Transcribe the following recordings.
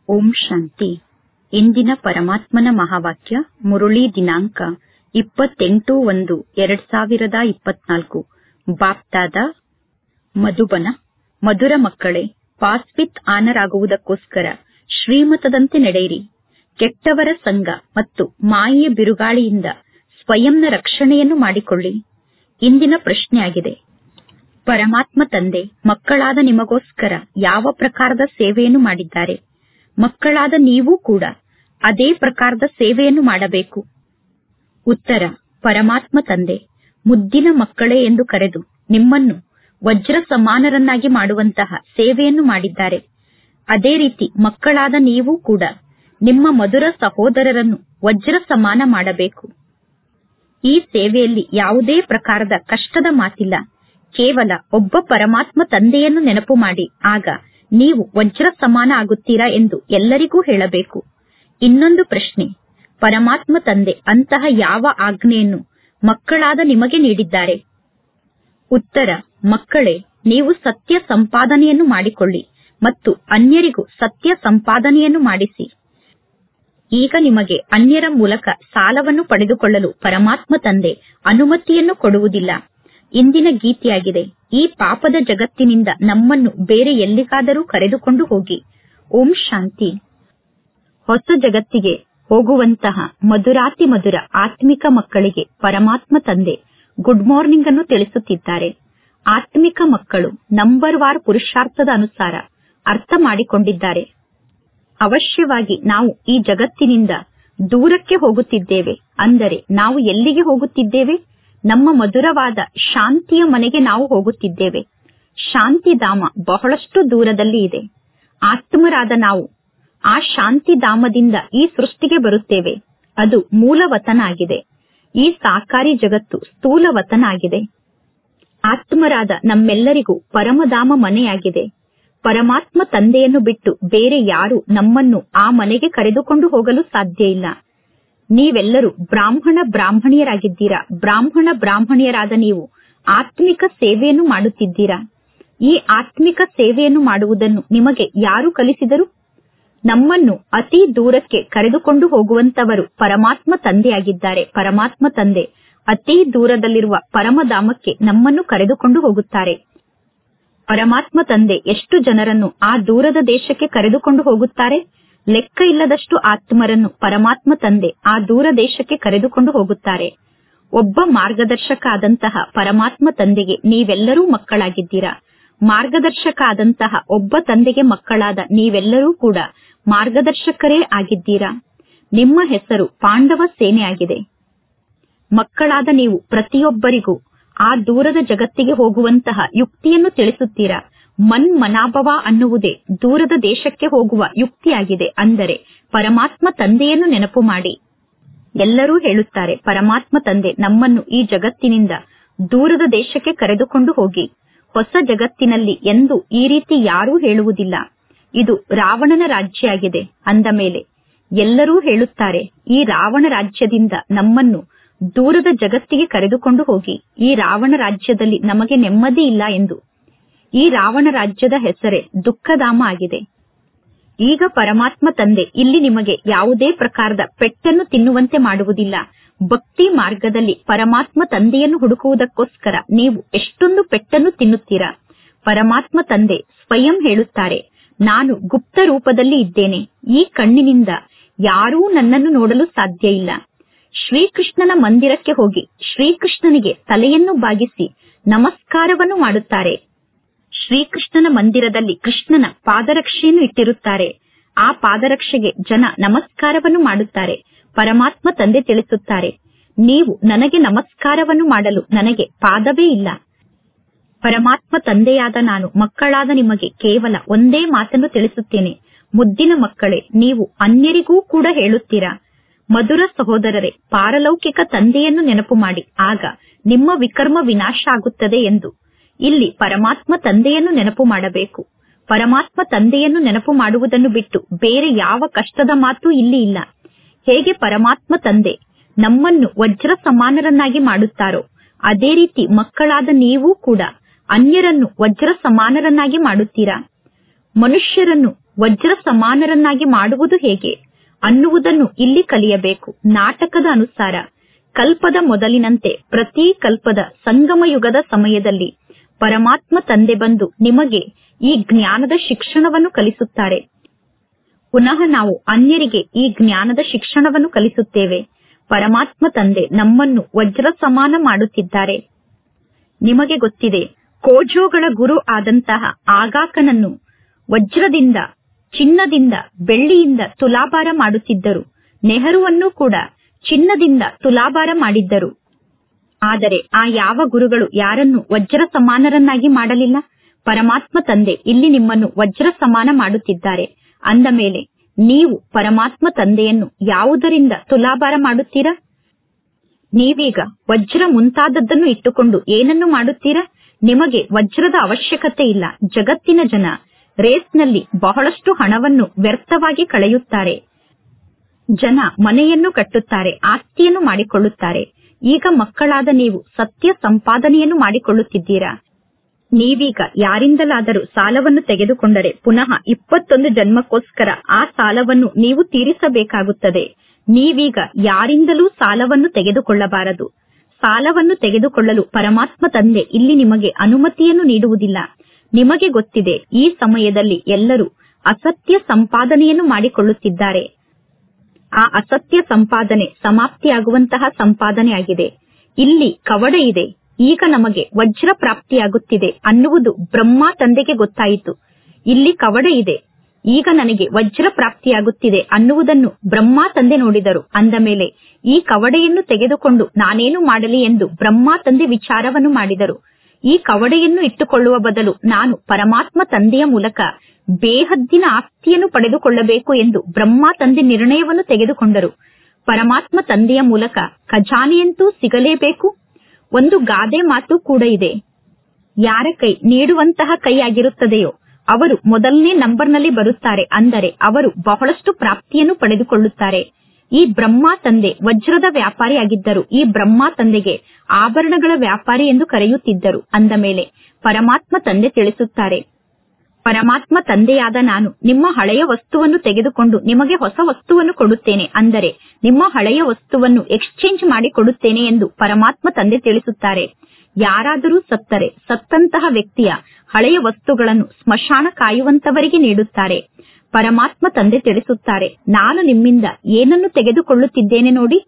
ಓಂ ಶಾಂತಿ ಇಂದಿನ ಪರಮಾತ್ಮನ ಮಹಾವಾಕ್ಯ ಮುರುಳಿ ದಿನಾಂಕ ಇಪ್ಪತ್ತೆಂಟು ಒಂದು ಎರಡ್ ಸಾವಿರದ ಇಪ್ಪತ್ನಾಲ್ಕು ಬಾಪ್ದಾದ ಮಧುಬನ ಮಧುರ ಮಕ್ಕಳೇ ಪಾಸ್ ವಿತ್ ಆನರ್ ಆಗುವುದಕ್ಕೋಸ್ಕರ ಶ್ರೀಮತದಂತೆ ನಡೆಯಿರಿ ಕೆಟ್ಟವರ ಸಂಗ ಮತ್ತು ಮಾಯೆಯ ಬಿರುಗಾಳಿಯಿಂದ ಸ್ವಯಂನ ರಕ್ಷಣೆಯನ್ನು ಮಾಡಿಕೊಳ್ಳಿ ಇಂದಿನ ಪ್ರಶ್ನೆಯಾಗಿದೆ ಪರಮಾತ್ಮ ತಂದೆ ಮಕ್ಕಳಾದ ನಿಮಗೋಸ್ಕರ ಯಾವ ಪ್ರಕಾರದ ಸೇವೆಯನ್ನು ಮಾಡಿದ್ದಾರೆ ಮಕ್ಕಳಾದ ನೀವೂ ಕೂಡ ಅದೇ ಪ್ರಕಾರದ ಸೇವೆಯನ್ನು ಮಾಡಬೇಕು ಉತ್ತರ ಪರಮಾತ್ಮ ತಂದೆ ಮುದ್ದಿನ ಮಕ್ಕಳೇ ಎಂದು ಕರೆದು ನಿಮ್ಮನ್ನು ವಜ್ರ ಸಮಾನರನ್ನಾಗಿ ಮಾಡುವಂತಹ ಸೇವೆಯನ್ನು ಮಾಡಿದ್ದಾರೆ ಅದೇ ರೀತಿ ಮಕ್ಕಳಾದ ನೀವೂ ಕೂಡ ನಿಮ್ಮ ಮಧುರ ಸಹೋದರರನ್ನು ವಜ್ರ ಸಮಾನ ಮಾಡಬೇಕು ಈ ಸೇವೆಯಲ್ಲಿ ಯಾವುದೇ ಪ್ರಕಾರದ ಕಷ್ಟದ ಮಾತಿಲ್ಲ ಕೇವಲ ಒಬ್ಬ ಪರಮಾತ್ಮ ತಂದೆಯನ್ನು ನೆನಪು ಮಾಡಿ ಆಗ ನೀವು ವಜ್ರ ಸಮಾನ ಆಗುತ್ತೀರಾ ಎಂದು ಎಲ್ಲರಿಗೂ ಹೇಳಬೇಕು ಇನ್ನೊಂದು ಪ್ರಶ್ನೆ ಪರಮಾತ್ಮ ತಂದೆ ಅಂತಹ ಯಾವ ಆಜ್ಞೆಯನ್ನು ಮಕ್ಕಳಾದ ನಿಮಗೆ ನೀಡಿದ್ದಾರೆ ಉತ್ತರ ಮಕ್ಕಳೇ ನೀವು ಸತ್ಯ ಸಂಪಾದನೆಯನ್ನು ಮಾಡಿಕೊಳ್ಳಿ ಮತ್ತು ಅನ್ಯರಿಗೂ ಸತ್ಯ ಸಂಪಾದನೆಯನ್ನು ಮಾಡಿಸಿ ಈಗ ನಿಮಗೆ ಅನ್ಯರ ಮೂಲಕ ಸಾಲವನ್ನು ಪಡೆದುಕೊಳ್ಳಲು ಪರಮಾತ್ಮ ತಂದೆ ಅನುಮತಿಯನ್ನು ಕೊಡುವುದಿಲ್ಲ ಇಂದಿನ ಗೀತೆಯಾಗಿದೆ ಈ ಪಾಪದ ಜಗತ್ತಿನಿಂದ ನಮ್ಮನ್ನು ಬೇರೆ ಎಲ್ಲಿಗಾದರೂ ಕರೆದುಕೊಂಡು ಹೋಗಿ ಓಂ ಶಾಂತಿ ಹೊಸ ಜಗತ್ತಿಗೆ ಹೋಗುವಂತಹ ಮಧುರಾತಿ ಮಧುರ ಆತ್ಮಿಕ ಮಕ್ಕಳಿಗೆ ಪರಮಾತ್ಮ ತಂದೆ ಗುಡ್ ಮಾರ್ನಿಂಗ್ ಅನ್ನು ತಿಳಿಸುತ್ತಿದ್ದಾರೆ ಆತ್ಮಿಕ ಮಕ್ಕಳು ನಂಬರ್ ವಾರ್ ಪುರುಷಾರ್ಥದ ಅನುಸಾರ ಅರ್ಥ ಮಾಡಿಕೊಂಡಿದ್ದಾರೆ ಅವಶ್ಯವಾಗಿ ನಾವು ಈ ಜಗತ್ತಿನಿಂದ ದೂರಕ್ಕೆ ಹೋಗುತ್ತಿದ್ದೇವೆ ಅಂದರೆ ನಾವು ಎಲ್ಲಿಗೆ ಹೋಗುತ್ತಿದ್ದೇವೆ ನಮ್ಮ ಮಧುರವಾದ ಶಾಂತಿಯ ಮನೆಗೆ ನಾವು ಹೋಗುತ್ತಿದ್ದೇವೆ ಶಾಂತಿಧಾಮ ಬಹಳಷ್ಟು ದೂರದಲ್ಲಿ ಇದೆ ಆತ್ಮರಾದ ನಾವು ಆ ಶಾಂತಿಧಾಮದಿಂದ ಈ ಸೃಷ್ಟಿಗೆ ಬರುತ್ತೇವೆ ಅದು ಮೂಲವತನ ಆಗಿದೆ ಈ ಸಾಕಾರಿ ಜಗತ್ತು ಸ್ಥೂಲವತನ ಆಗಿದೆ ಆತ್ಮರಾದ ನಮ್ಮೆಲ್ಲರಿಗೂ ಪರಮಧಾಮ ಮನೆಯಾಗಿದೆ ಪರಮಾತ್ಮ ತಂದೆಯನ್ನು ಬಿಟ್ಟು ಬೇರೆ ಯಾರು ನಮ್ಮನ್ನು ಆ ಮನೆಗೆ ಕರೆದುಕೊಂಡು ಹೋಗಲು ಸಾಧ್ಯ ಇಲ್ಲ ನೀವೆಲ್ಲರೂ ಬ್ರಾಹ್ಮಣ ಬ್ರಾಹ್ಮಣಿಯರಾಗಿದ್ದೀರಾ ಬ್ರಾಹ್ಮಣ ಬ್ರಾಹ್ಮಣಿಯರಾದ ನೀವು ಆತ್ಮಿಕ ಸೇವೆಯನ್ನು ಮಾಡುತ್ತಿದ್ದೀರಾ ಈ ಆತ್ಮಿಕ ಸೇವೆಯನ್ನು ಮಾಡುವುದನ್ನು ನಿಮಗೆ ಯಾರು ಕಲಿಸಿದರು ನಮ್ಮನ್ನು ಅತಿ ದೂರಕ್ಕೆ ಕರೆದುಕೊಂಡು ಹೋಗುವಂತವರು ಪರಮಾತ್ಮ ತಂದೆಯಾಗಿದ್ದಾರೆ ಪರಮಾತ್ಮ ತಂದೆ ಅತಿ ದೂರದಲ್ಲಿರುವ ಪರಮಧಾಮಕ್ಕೆ ನಮ್ಮನ್ನು ಕರೆದುಕೊಂಡು ಹೋಗುತ್ತಾರೆ ಪರಮಾತ್ಮ ತಂದೆ ಎಷ್ಟು ಜನರನ್ನು ಆ ದೂರದ ದೇಶಕ್ಕೆ ಕರೆದುಕೊಂಡು ಹೋಗುತ್ತಾರೆ ಲೆಕ್ಕ ಇಲ್ಲದಷ್ಟು ಆತ್ಮರನ್ನು ಪರಮಾತ್ಮ ತಂದೆ ಆ ದೂರ ದೇಶಕ್ಕೆ ಕರೆದುಕೊಂಡು ಹೋಗುತ್ತಾರೆ ಒಬ್ಬ ಮಾರ್ಗದರ್ಶಕ ಆದಂತಹ ಪರಮಾತ್ಮ ತಂದೆಗೆ ನೀವೆಲ್ಲರೂ ಮಕ್ಕಳಾಗಿದ್ದೀರಾ ಮಾರ್ಗದರ್ಶಕ ಆದಂತಹ ಒಬ್ಬ ತಂದೆಗೆ ಮಕ್ಕಳಾದ ನೀವೆಲ್ಲರೂ ಕೂಡ ಮಾರ್ಗದರ್ಶಕರೇ ಆಗಿದ್ದೀರಾ ನಿಮ್ಮ ಹೆಸರು ಪಾಂಡವ ಸೇನೆಯಾಗಿದೆ ಮಕ್ಕಳಾದ ನೀವು ಪ್ರತಿಯೊಬ್ಬರಿಗೂ ಆ ದೂರದ ಜಗತ್ತಿಗೆ ಹೋಗುವಂತಹ ಯುಕ್ತಿಯನ್ನು ತಿಳಿಸುತ್ತೀರಾ ಮನ್ ಮನಾಭವ ಅನ್ನುವುದೇ ದೂರದ ದೇಶಕ್ಕೆ ಹೋಗುವ ಯುಕ್ತಿಯಾಗಿದೆ ಅಂದರೆ ಪರಮಾತ್ಮ ತಂದೆಯನ್ನು ನೆನಪು ಮಾಡಿ ಎಲ್ಲರೂ ಹೇಳುತ್ತಾರೆ ಪರಮಾತ್ಮ ತಂದೆ ನಮ್ಮನ್ನು ಈ ಜಗತ್ತಿನಿಂದ ದೂರದ ದೇಶಕ್ಕೆ ಕರೆದುಕೊಂಡು ಹೋಗಿ ಹೊಸ ಜಗತ್ತಿನಲ್ಲಿ ಎಂದು ಈ ರೀತಿ ಯಾರೂ ಹೇಳುವುದಿಲ್ಲ ಇದು ರಾವಣನ ರಾಜ್ಯ ಆಗಿದೆ ಅಂದ ಮೇಲೆ ಎಲ್ಲರೂ ಹೇಳುತ್ತಾರೆ ಈ ರಾವಣ ರಾಜ್ಯದಿಂದ ನಮ್ಮನ್ನು ದೂರದ ಜಗತ್ತಿಗೆ ಕರೆದುಕೊಂಡು ಹೋಗಿ ಈ ರಾವಣ ರಾಜ್ಯದಲ್ಲಿ ನಮಗೆ ನೆಮ್ಮದಿ ಇಲ್ಲ ಎಂದು ಈ ರಾವಣ ರಾಜ್ಯದ ಹೆಸರೇ ದುಃಖಧಾಮ ಆಗಿದೆ ಈಗ ಪರಮಾತ್ಮ ತಂದೆ ಇಲ್ಲಿ ನಿಮಗೆ ಯಾವುದೇ ಪ್ರಕಾರದ ಪೆಟ್ಟನ್ನು ತಿನ್ನುವಂತೆ ಮಾಡುವುದಿಲ್ಲ ಭಕ್ತಿ ಮಾರ್ಗದಲ್ಲಿ ಪರಮಾತ್ಮ ತಂದೆಯನ್ನು ಹುಡುಕುವುದಕ್ಕೋಸ್ಕರ ನೀವು ಎಷ್ಟೊಂದು ಪೆಟ್ಟನ್ನು ತಿನ್ನುತ್ತೀರಾ ಪರಮಾತ್ಮ ತಂದೆ ಸ್ವಯಂ ಹೇಳುತ್ತಾರೆ ನಾನು ಗುಪ್ತ ರೂಪದಲ್ಲಿ ಇದ್ದೇನೆ ಈ ಕಣ್ಣಿನಿಂದ ಯಾರೂ ನನ್ನನ್ನು ನೋಡಲು ಸಾಧ್ಯ ಇಲ್ಲ ಶ್ರೀಕೃಷ್ಣನ ಮಂದಿರಕ್ಕೆ ಹೋಗಿ ಶ್ರೀಕೃಷ್ಣನಿಗೆ ತಲೆಯನ್ನು ಬಾಗಿಸಿ ನಮಸ್ಕಾರವನ್ನು ಮಾಡುತ್ತಾರೆ ಶ್ರೀಕೃಷ್ಣನ ಮಂದಿರದಲ್ಲಿ ಕೃಷ್ಣನ ಪಾದರಕ್ಷೆಯನ್ನು ಇಟ್ಟಿರುತ್ತಾರೆ ಆ ಪಾದರಕ್ಷೆಗೆ ಜನ ನಮಸ್ಕಾರವನ್ನು ಮಾಡುತ್ತಾರೆ ಪರಮಾತ್ಮ ತಂದೆ ತಿಳಿಸುತ್ತಾರೆ ನೀವು ನನಗೆ ನಮಸ್ಕಾರವನ್ನು ಮಾಡಲು ನನಗೆ ಪಾದವೇ ಇಲ್ಲ ಪರಮಾತ್ಮ ತಂದೆಯಾದ ನಾನು ಮಕ್ಕಳಾದ ನಿಮಗೆ ಕೇವಲ ಒಂದೇ ಮಾತನ್ನು ತಿಳಿಸುತ್ತೇನೆ ಮುದ್ದಿನ ಮಕ್ಕಳೇ ನೀವು ಅನ್ಯರಿಗೂ ಕೂಡ ಹೇಳುತ್ತೀರಾ ಮಧುರ ಸಹೋದರರೇ ಪಾರಲೌಕಿಕ ತಂದೆಯನ್ನು ನೆನಪು ಮಾಡಿ ಆಗ ನಿಮ್ಮ ವಿಕರ್ಮ ವಿನಾಶ ಆಗುತ್ತದೆ ಎಂದು ಇಲ್ಲಿ ಪರಮಾತ್ಮ ತಂದೆಯನ್ನು ನೆನಪು ಮಾಡಬೇಕು ಪರಮಾತ್ಮ ತಂದೆಯನ್ನು ನೆನಪು ಮಾಡುವುದನ್ನು ಬಿಟ್ಟು ಬೇರೆ ಯಾವ ಕಷ್ಟದ ಮಾತು ಇಲ್ಲಿ ಇಲ್ಲ ಹೇಗೆ ಪರಮಾತ್ಮ ತಂದೆ ನಮ್ಮನ್ನು ವಜ್ರ ಸಮಾನರನ್ನಾಗಿ ಮಾಡುತ್ತಾರೋ ಅದೇ ರೀತಿ ಮಕ್ಕಳಾದ ನೀವೂ ಕೂಡ ಅನ್ಯರನ್ನು ವಜ್ರ ಸಮಾನರನ್ನಾಗಿ ಮಾಡುತ್ತೀರಾ ಮನುಷ್ಯರನ್ನು ವಜ್ರ ಸಮಾನರನ್ನಾಗಿ ಮಾಡುವುದು ಹೇಗೆ ಅನ್ನುವುದನ್ನು ಇಲ್ಲಿ ಕಲಿಯಬೇಕು ನಾಟಕದ ಅನುಸಾರ ಕಲ್ಪದ ಮೊದಲಿನಂತೆ ಪ್ರತಿ ಕಲ್ಪದ ಸಂಗಮ ಯುಗದ ಸಮಯದಲ್ಲಿ ಪರಮಾತ್ಮ ತಂದೆ ಬಂದು ನಿಮಗೆ ಈ ಜ್ಞಾನದ ಶಿಕ್ಷಣವನ್ನು ಕಲಿಸುತ್ತಾರೆ ಪುನಃ ನಾವು ಅನ್ಯರಿಗೆ ಈ ಜ್ಞಾನದ ಶಿಕ್ಷಣವನ್ನು ಕಲಿಸುತ್ತೇವೆ ಪರಮಾತ್ಮ ತಂದೆ ನಮ್ಮನ್ನು ವಜ್ರ ಸಮಾನ ಮಾಡುತ್ತಿದ್ದಾರೆ ನಿಮಗೆ ಗೊತ್ತಿದೆ ಕೋಜೋಗಳ ಗುರು ಆದಂತಹ ಆಗಾಕನನ್ನು ವಜ್ರದಿಂದ ಚಿನ್ನದಿಂದ ಬೆಳ್ಳಿಯಿಂದ ತುಲಾಭಾರ ಮಾಡುತ್ತಿದ್ದರು ನೆಹರುವನ್ನು ಕೂಡ ಚಿನ್ನದಿಂದ ತುಲಾಭಾರ ಮಾಡಿದ್ದರು ಆದರೆ ಆ ಯಾವ ಗುರುಗಳು ಯಾರನ್ನು ವಜ್ರ ಸಮಾನರನ್ನಾಗಿ ಮಾಡಲಿಲ್ಲ ಪರಮಾತ್ಮ ತಂದೆ ಇಲ್ಲಿ ನಿಮ್ಮನ್ನು ವಜ್ರ ಸಮಾನ ಮಾಡುತ್ತಿದ್ದಾರೆ ಅಂದ ಮೇಲೆ ನೀವು ಪರಮಾತ್ಮ ತಂದೆಯನ್ನು ಯಾವುದರಿಂದ ತುಲಾಭಾರ ಮಾಡುತ್ತೀರಾ ನೀವೀಗ ವಜ್ರ ಮುಂತಾದದ್ದನ್ನು ಇಟ್ಟುಕೊಂಡು ಏನನ್ನು ಮಾಡುತ್ತೀರಾ ನಿಮಗೆ ವಜ್ರದ ಅವಶ್ಯಕತೆ ಇಲ್ಲ ಜಗತ್ತಿನ ಜನ ರೇಸ್ನಲ್ಲಿ ಬಹಳಷ್ಟು ಹಣವನ್ನು ವ್ಯರ್ಥವಾಗಿ ಕಳೆಯುತ್ತಾರೆ ಜನ ಮನೆಯನ್ನು ಕಟ್ಟುತ್ತಾರೆ ಆಸ್ತಿಯನ್ನು ಮಾಡಿಕೊಳ್ಳುತ್ತಾರೆ ಈಗ ಮಕ್ಕಳಾದ ನೀವು ಸತ್ಯ ಸಂಪಾದನೆಯನ್ನು ಮಾಡಿಕೊಳ್ಳುತ್ತಿದ್ದೀರಾ ನೀವೀಗ ಯಾರಿಂದಲಾದರೂ ಸಾಲವನ್ನು ತೆಗೆದುಕೊಂಡರೆ ಪುನಃ ಇಪ್ಪತ್ತೊಂದು ಜನ್ಮಕ್ಕೋಸ್ಕರ ಆ ಸಾಲವನ್ನು ನೀವು ತೀರಿಸಬೇಕಾಗುತ್ತದೆ ನೀವೀಗ ಯಾರಿಂದಲೂ ಸಾಲವನ್ನು ತೆಗೆದುಕೊಳ್ಳಬಾರದು ಸಾಲವನ್ನು ತೆಗೆದುಕೊಳ್ಳಲು ಪರಮಾತ್ಮ ತಂದೆ ಇಲ್ಲಿ ನಿಮಗೆ ಅನುಮತಿಯನ್ನು ನೀಡುವುದಿಲ್ಲ ನಿಮಗೆ ಗೊತ್ತಿದೆ ಈ ಸಮಯದಲ್ಲಿ ಎಲ್ಲರೂ ಅಸತ್ಯ ಸಂಪಾದನೆಯನ್ನು ಮಾಡಿಕೊಳ್ಳುತ್ತಿದ್ದಾರೆ ಆ ಅಸತ್ಯ ಸಂಪಾದನೆ ಸಮಾಪ್ತಿಯಾಗುವಂತಹ ಸಂಪಾದನೆಯಾಗಿದೆ ಇಲ್ಲಿ ಕವಡ ಇದೆ ಈಗ ನಮಗೆ ವಜ್ರ ಪ್ರಾಪ್ತಿಯಾಗುತ್ತಿದೆ ಅನ್ನುವುದು ಬ್ರಹ್ಮ ತಂದೆಗೆ ಗೊತ್ತಾಯಿತು ಇಲ್ಲಿ ಕವಡ ಇದೆ ಈಗ ನನಗೆ ವಜ್ರ ಪ್ರಾಪ್ತಿಯಾಗುತ್ತಿದೆ ಅನ್ನುವುದನ್ನು ಬ್ರಹ್ಮ ತಂದೆ ನೋಡಿದರು ಅಂದ ಮೇಲೆ ಈ ಕವಡೆಯನ್ನು ತೆಗೆದುಕೊಂಡು ನಾನೇನು ಮಾಡಲಿ ಎಂದು ಬ್ರಹ್ಮ ತಂದೆ ವಿಚಾರವನ್ನು ಮಾಡಿದರು ಈ ಕವಡೆಯನ್ನು ಇಟ್ಟುಕೊಳ್ಳುವ ಬದಲು ನಾನು ಪರಮಾತ್ಮ ತಂದೆಯ ಮೂಲಕ ಬೇಹದ್ದಿನ ಆಸ್ತಿಯನ್ನು ಪಡೆದುಕೊಳ್ಳಬೇಕು ಎಂದು ಬ್ರಹ್ಮ ತಂದೆ ನಿರ್ಣಯವನ್ನು ತೆಗೆದುಕೊಂಡರು ಪರಮಾತ್ಮ ತಂದೆಯ ಮೂಲಕ ಖಜಾನೆಯಂತೂ ಸಿಗಲೇಬೇಕು ಒಂದು ಗಾದೆ ಮಾತು ಕೂಡ ಇದೆ ಯಾರ ಕೈ ನೀಡುವಂತಹ ಕೈಯಾಗಿರುತ್ತದೆಯೋ ಅವರು ಮೊದಲನೇ ನಂಬರ್ನಲ್ಲಿ ಬರುತ್ತಾರೆ ಅಂದರೆ ಅವರು ಬಹಳಷ್ಟು ಪ್ರಾಪ್ತಿಯನ್ನು ಪಡೆದುಕೊಳ್ಳುತ್ತಾರೆ ಈ ಬ್ರಹ್ಮ ತಂದೆ ವಜ್ರದ ವ್ಯಾಪಾರಿಯಾಗಿದ್ದರು ಈ ಬ್ರಹ್ಮ ತಂದೆಗೆ ಆಭರಣಗಳ ವ್ಯಾಪಾರಿ ಎಂದು ಕರೆಯುತ್ತಿದ್ದರು ಅಂದ ಮೇಲೆ ಪರಮಾತ್ಮ ತಂದೆ ತಿಳಿಸುತ್ತಾರೆ ಪರಮಾತ್ಮ ತಂದೆಯಾದ ನಾನು ನಿಮ್ಮ ಹಳೆಯ ವಸ್ತುವನ್ನು ತೆಗೆದುಕೊಂಡು ನಿಮಗೆ ಹೊಸ ವಸ್ತುವನ್ನು ಕೊಡುತ್ತೇನೆ ಅಂದರೆ ನಿಮ್ಮ ಹಳೆಯ ವಸ್ತುವನ್ನು ಎಕ್ಸ್ಚೇಂಜ್ ಮಾಡಿ ಕೊಡುತ್ತೇನೆ ಎಂದು ಪರಮಾತ್ಮ ತಂದೆ ತಿಳಿಸುತ್ತಾರೆ ಯಾರಾದರೂ ಸತ್ತರೆ ಸತ್ತಂತಹ ವ್ಯಕ್ತಿಯ ಹಳೆಯ ವಸ್ತುಗಳನ್ನು ಸ್ಮಶಾನ ಕಾಯುವಂತವರಿಗೆ ನೀಡುತ್ತಾರೆ ಪರಮಾತ್ಮ ತಂದೆ ತಿಳಿಸುತ್ತಾರೆ ನಾನು ನಿಮ್ಮಿಂದ ಏನನ್ನು ತೆಗೆದುಕೊಳ್ಳುತ್ತಿದ್ದೇನೆ ನೋಡಿ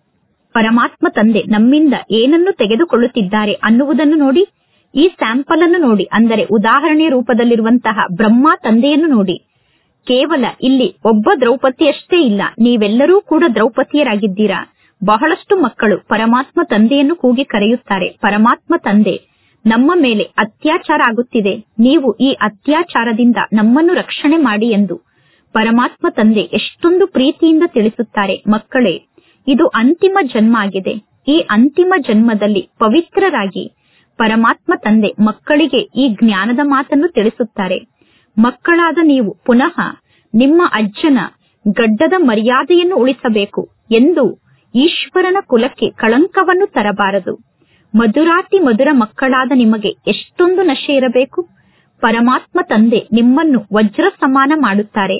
ಪರಮಾತ್ಮ ತಂದೆ ನಮ್ಮಿಂದ ಏನನ್ನು ತೆಗೆದುಕೊಳ್ಳುತ್ತಿದ್ದಾರೆ ಅನ್ನುವುದನ್ನು ನೋಡಿ ಈ ಸ್ಯಾಂಪಲ್ ಅನ್ನು ನೋಡಿ ಅಂದರೆ ಉದಾಹರಣೆಯ ರೂಪದಲ್ಲಿರುವಂತಹ ಬ್ರಹ್ಮ ತಂದೆಯನ್ನು ನೋಡಿ ಕೇವಲ ಇಲ್ಲಿ ಒಬ್ಬ ದ್ರೌಪದಿಯಷ್ಟೇ ಇಲ್ಲ ನೀವೆಲ್ಲರೂ ಕೂಡ ದ್ರೌಪದಿಯರಾಗಿದ್ದೀರಾ ಬಹಳಷ್ಟು ಮಕ್ಕಳು ಪರಮಾತ್ಮ ತಂದೆಯನ್ನು ಕೂಗಿ ಕರೆಯುತ್ತಾರೆ ಪರಮಾತ್ಮ ತಂದೆ ನಮ್ಮ ಮೇಲೆ ಅತ್ಯಾಚಾರ ಆಗುತ್ತಿದೆ ನೀವು ಈ ಅತ್ಯಾಚಾರದಿಂದ ನಮ್ಮನ್ನು ರಕ್ಷಣೆ ಮಾಡಿ ಎಂದು ಪರಮಾತ್ಮ ತಂದೆ ಎಷ್ಟೊಂದು ಪ್ರೀತಿಯಿಂದ ತಿಳಿಸುತ್ತಾರೆ ಮಕ್ಕಳೇ ಇದು ಅಂತಿಮ ಜನ್ಮ ಆಗಿದೆ ಈ ಅಂತಿಮ ಜನ್ಮದಲ್ಲಿ ಪವಿತ್ರರಾಗಿ ಪರಮಾತ್ಮ ತಂದೆ ಮಕ್ಕಳಿಗೆ ಈ ಜ್ಞಾನದ ಮಾತನ್ನು ತಿಳಿಸುತ್ತಾರೆ ಮಕ್ಕಳಾದ ನೀವು ಪುನಃ ನಿಮ್ಮ ಅಜ್ಜನ ಗಡ್ಡದ ಮರ್ಯಾದೆಯನ್ನು ಉಳಿಸಬೇಕು ಎಂದು ಈಶ್ವರನ ಕುಲಕ್ಕೆ ಕಳಂಕವನ್ನು ತರಬಾರದು ಮಧುರಾತಿ ಮಧುರ ಮಕ್ಕಳಾದ ನಿಮಗೆ ಎಷ್ಟೊಂದು ನಶೆ ಇರಬೇಕು ಪರಮಾತ್ಮ ತಂದೆ ನಿಮ್ಮನ್ನು ವಜ್ರ ಸಮಾನ ಮಾಡುತ್ತಾರೆ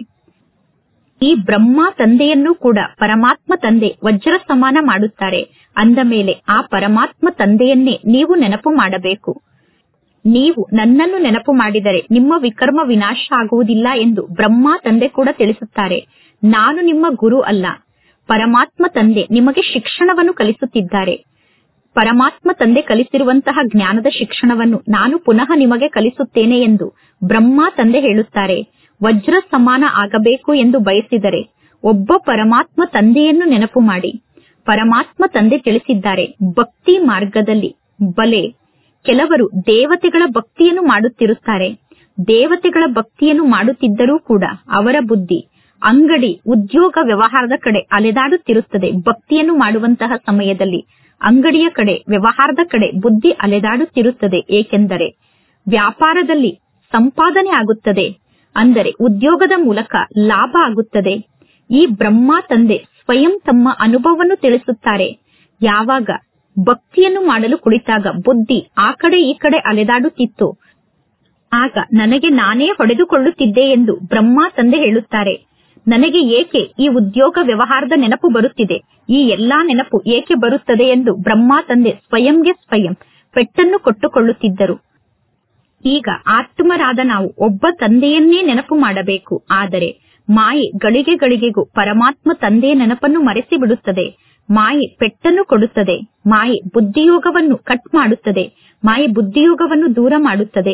ಈ ಬ್ರಹ್ಮ ತಂದೆಯನ್ನು ಕೂಡ ಪರಮಾತ್ಮ ತಂದೆ ವಜ್ರ ಸಮಾನ ಮಾಡುತ್ತಾರೆ ಅಂದ ಮೇಲೆ ಆ ಪರಮಾತ್ಮ ತಂದೆಯನ್ನೇ ನೀವು ನೆನಪು ಮಾಡಬೇಕು ನೀವು ನನ್ನನ್ನು ನೆನಪು ಮಾಡಿದರೆ ನಿಮ್ಮ ವಿಕರ್ಮ ವಿನಾಶ ಆಗುವುದಿಲ್ಲ ಎಂದು ಬ್ರಹ್ಮ ತಂದೆ ಕೂಡ ತಿಳಿಸುತ್ತಾರೆ ನಾನು ನಿಮ್ಮ ಗುರು ಅಲ್ಲ ಪರಮಾತ್ಮ ತಂದೆ ನಿಮಗೆ ಶಿಕ್ಷಣವನ್ನು ಕಲಿಸುತ್ತಿದ್ದಾರೆ ಪರಮಾತ್ಮ ತಂದೆ ಕಲಿಸಿರುವಂತಹ ಜ್ಞಾನದ ಶಿಕ್ಷಣವನ್ನು ನಾನು ಪುನಃ ನಿಮಗೆ ಕಲಿಸುತ್ತೇನೆ ಎಂದು ಬ್ರಹ್ಮ ತಂದೆ ಹೇಳುತ್ತಾರೆ ವಜ್ರ ಸಮಾನ ಆಗಬೇಕು ಎಂದು ಬಯಸಿದರೆ ಒಬ್ಬ ಪರಮಾತ್ಮ ತಂದೆಯನ್ನು ನೆನಪು ಮಾಡಿ ಪರಮಾತ್ಮ ತಂದೆ ತಿಳಿಸಿದ್ದಾರೆ ಭಕ್ತಿ ಮಾರ್ಗದಲ್ಲಿ ಬಲೆ ಕೆಲವರು ದೇವತೆಗಳ ಭಕ್ತಿಯನ್ನು ಮಾಡುತ್ತಿರುತ್ತಾರೆ ದೇವತೆಗಳ ಭಕ್ತಿಯನ್ನು ಮಾಡುತ್ತಿದ್ದರೂ ಕೂಡ ಅವರ ಬುದ್ಧಿ ಅಂಗಡಿ ಉದ್ಯೋಗ ವ್ಯವಹಾರದ ಕಡೆ ಅಲೆದಾಡುತ್ತಿರುತ್ತದೆ ಭಕ್ತಿಯನ್ನು ಮಾಡುವಂತಹ ಸಮಯದಲ್ಲಿ ಅಂಗಡಿಯ ಕಡೆ ವ್ಯವಹಾರದ ಕಡೆ ಬುದ್ಧಿ ಅಲೆದಾಡುತ್ತಿರುತ್ತದೆ ಏಕೆಂದರೆ ವ್ಯಾಪಾರದಲ್ಲಿ ಸಂಪಾದನೆ ಆಗುತ್ತದೆ ಅಂದರೆ ಉದ್ಯೋಗದ ಮೂಲಕ ಲಾಭ ಆಗುತ್ತದೆ ಈ ಬ್ರಹ್ಮ ತಂದೆ ಸ್ವಯಂ ತಮ್ಮ ಅನುಭವವನ್ನು ತಿಳಿಸುತ್ತಾರೆ ಯಾವಾಗ ಭಕ್ತಿಯನ್ನು ಮಾಡಲು ಕುಳಿತಾಗ ಬುದ್ಧಿ ಆ ಕಡೆ ಈ ಕಡೆ ಅಲೆದಾಡುತ್ತಿತ್ತು ಆಗ ನನಗೆ ನಾನೇ ಹೊಡೆದುಕೊಳ್ಳುತ್ತಿದ್ದೆ ಎಂದು ಬ್ರಹ್ಮ ತಂದೆ ಹೇಳುತ್ತಾರೆ ನನಗೆ ಏಕೆ ಈ ಉದ್ಯೋಗ ವ್ಯವಹಾರದ ನೆನಪು ಬರುತ್ತಿದೆ ಈ ಎಲ್ಲಾ ನೆನಪು ಏಕೆ ಬರುತ್ತದೆ ಎಂದು ಬ್ರಹ್ಮ ತಂದೆ ಸ್ವಯಂಗೆ ಸ್ವಯಂ ಪೆಟ್ಟನ್ನು ಕೊಟ್ಟುಕೊಳ್ಳುತ್ತಿದ್ದರು ಈಗ ಆತ್ಮರಾದ ನಾವು ಒಬ್ಬ ತಂದೆಯನ್ನೇ ನೆನಪು ಮಾಡಬೇಕು ಆದರೆ ಮಾಯೆ ಗಳಿಗೆ ಗಳಿಗೆಗೂ ಪರಮಾತ್ಮ ತಂದೆಯ ನೆನಪನ್ನು ಮರೆಸಿ ಬಿಡುತ್ತದೆ ಮಾಯೆ ಪೆಟ್ಟನ್ನು ಕೊಡುತ್ತದೆ ಮಾಯೆ ಬುದ್ಧಿಯೋಗವನ್ನು ಕಟ್ ಮಾಡುತ್ತದೆ ಮಾಯೆ ಬುದ್ಧಿಯೋಗವನ್ನು ದೂರ ಮಾಡುತ್ತದೆ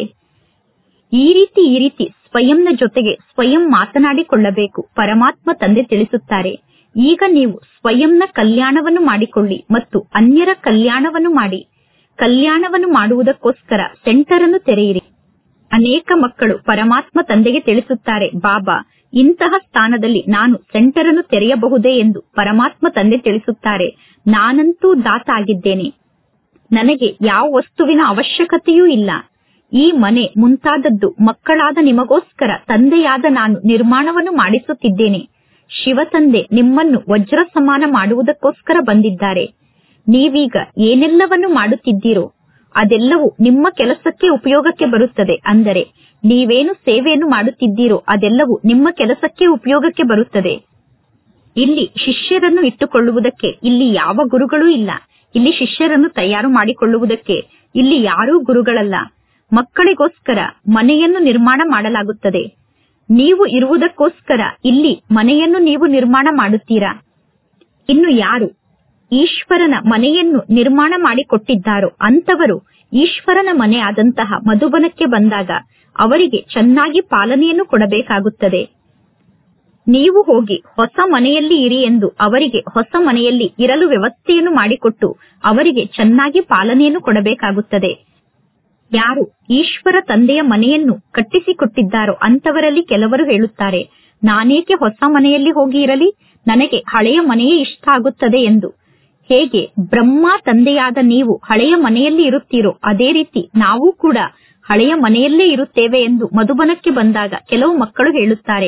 ಈ ರೀತಿ ಈ ರೀತಿ ಸ್ವಯಂನ ಜೊತೆಗೆ ಸ್ವಯಂ ಮಾತನಾಡಿಕೊಳ್ಳಬೇಕು ಪರಮಾತ್ಮ ತಂದೆ ತಿಳಿಸುತ್ತಾರೆ ಈಗ ನೀವು ಸ್ವಯಂನ ಕಲ್ಯಾಣವನ್ನು ಮಾಡಿಕೊಳ್ಳಿ ಮತ್ತು ಅನ್ಯರ ಕಲ್ಯಾಣವನ್ನು ಮಾಡಿ ಕಲ್ಯಾಣವನ್ನು ಮಾಡುವುದಕ್ಕೋಸ್ಕರ ಸೆಂಟರ್ ಅನ್ನು ತೆರೆಯಿರಿ ಅನೇಕ ಮಕ್ಕಳು ಪರಮಾತ್ಮ ತಂದೆಗೆ ತಿಳಿಸುತ್ತಾರೆ ಬಾಬಾ ಇಂತಹ ಸ್ಥಾನದಲ್ಲಿ ನಾನು ಸೆಂಟರ್ ಅನ್ನು ತೆರೆಯಬಹುದೇ ಎಂದು ಪರಮಾತ್ಮ ತಂದೆ ತಿಳಿಸುತ್ತಾರೆ ನಾನಂತೂ ದಾತ ಆಗಿದ್ದೇನೆ ನನಗೆ ಯಾವ ವಸ್ತುವಿನ ಅವಶ್ಯಕತೆಯೂ ಇಲ್ಲ ಈ ಮನೆ ಮುಂತಾದದ್ದು ಮಕ್ಕಳಾದ ನಿಮಗೋಸ್ಕರ ತಂದೆಯಾದ ನಾನು ನಿರ್ಮಾಣವನ್ನು ಮಾಡಿಸುತ್ತಿದ್ದೇನೆ ಶಿವತಂದೆ ನಿಮ್ಮನ್ನು ವಜ್ರ ಸಮಾನ ಮಾಡುವುದಕ್ಕೋಸ್ಕರ ಬಂದಿದ್ದಾರೆ ನೀವೀಗ ಏನೆಲ್ಲವನ್ನು ಮಾಡುತ್ತಿದ್ದೀರೋ ಅದೆಲ್ಲವೂ ನಿಮ್ಮ ಕೆಲಸಕ್ಕೆ ಉಪಯೋಗಕ್ಕೆ ಬರುತ್ತದೆ ಅಂದರೆ ನೀವೇನು ಸೇವೆಯನ್ನು ಮಾಡುತ್ತಿದ್ದೀರೋ ಅದೆಲ್ಲವೂ ನಿಮ್ಮ ಕೆಲಸಕ್ಕೆ ಉಪಯೋಗಕ್ಕೆ ಬರುತ್ತದೆ ಇಲ್ಲಿ ಶಿಷ್ಯರನ್ನು ಇಟ್ಟುಕೊಳ್ಳುವುದಕ್ಕೆ ಇಲ್ಲಿ ಯಾವ ಗುರುಗಳೂ ಇಲ್ಲ ಇಲ್ಲಿ ಶಿಷ್ಯರನ್ನು ತಯಾರು ಮಾಡಿಕೊಳ್ಳುವುದಕ್ಕೆ ಇಲ್ಲಿ ಯಾರೂ ಗುರುಗಳಲ್ಲ ಮಕ್ಕಳಿಗೋಸ್ಕರ ಮನೆಯನ್ನು ನಿರ್ಮಾಣ ಮಾಡಲಾಗುತ್ತದೆ ನೀವು ಇರುವುದಕ್ಕೋಸ್ಕರ ಇಲ್ಲಿ ಮನೆಯನ್ನು ನೀವು ನಿರ್ಮಾಣ ಮಾಡುತ್ತೀರಾ ಇನ್ನು ಯಾರು ಈಶ್ವರನ ಮನೆಯನ್ನು ನಿರ್ಮಾಣ ಮಾಡಿಕೊಟ್ಟಿದ್ದಾರೋ ಅಂತವರು ಈಶ್ವರನ ಮನೆ ಆದಂತಹ ಮಧುಬನಕ್ಕೆ ಬಂದಾಗ ಅವರಿಗೆ ಚೆನ್ನಾಗಿ ಪಾಲನೆಯನ್ನು ಕೊಡಬೇಕಾಗುತ್ತದೆ ನೀವು ಹೋಗಿ ಹೊಸ ಮನೆಯಲ್ಲಿ ಇರಿ ಎಂದು ಅವರಿಗೆ ಹೊಸ ಮನೆಯಲ್ಲಿ ಇರಲು ವ್ಯವಸ್ಥೆಯನ್ನು ಮಾಡಿಕೊಟ್ಟು ಅವರಿಗೆ ಚೆನ್ನಾಗಿ ಪಾಲನೆಯನ್ನು ಕೊಡಬೇಕಾಗುತ್ತದೆ ಯಾರು ಈಶ್ವರ ತಂದೆಯ ಮನೆಯನ್ನು ಕಟ್ಟಿಸಿಕೊಟ್ಟಿದ್ದಾರೋ ಅಂತವರಲ್ಲಿ ಕೆಲವರು ಹೇಳುತ್ತಾರೆ ನಾನೇಕೆ ಹೊಸ ಮನೆಯಲ್ಲಿ ಹೋಗಿ ಇರಲಿ ನನಗೆ ಹಳೆಯ ಮನೆಯೇ ಇಷ್ಟ ಆಗುತ್ತದೆ ಎಂದು ಹೇಗೆ ಬ್ರಹ್ಮ ತಂದೆಯಾದ ನೀವು ಹಳೆಯ ಮನೆಯಲ್ಲಿ ಇರುತ್ತೀರೋ ಅದೇ ರೀತಿ ನಾವು ಕೂಡ ಹಳೆಯ ಮನೆಯಲ್ಲೇ ಇರುತ್ತೇವೆ ಎಂದು ಮಧುಬನಕ್ಕೆ ಬಂದಾಗ ಕೆಲವು ಮಕ್ಕಳು ಹೇಳುತ್ತಾರೆ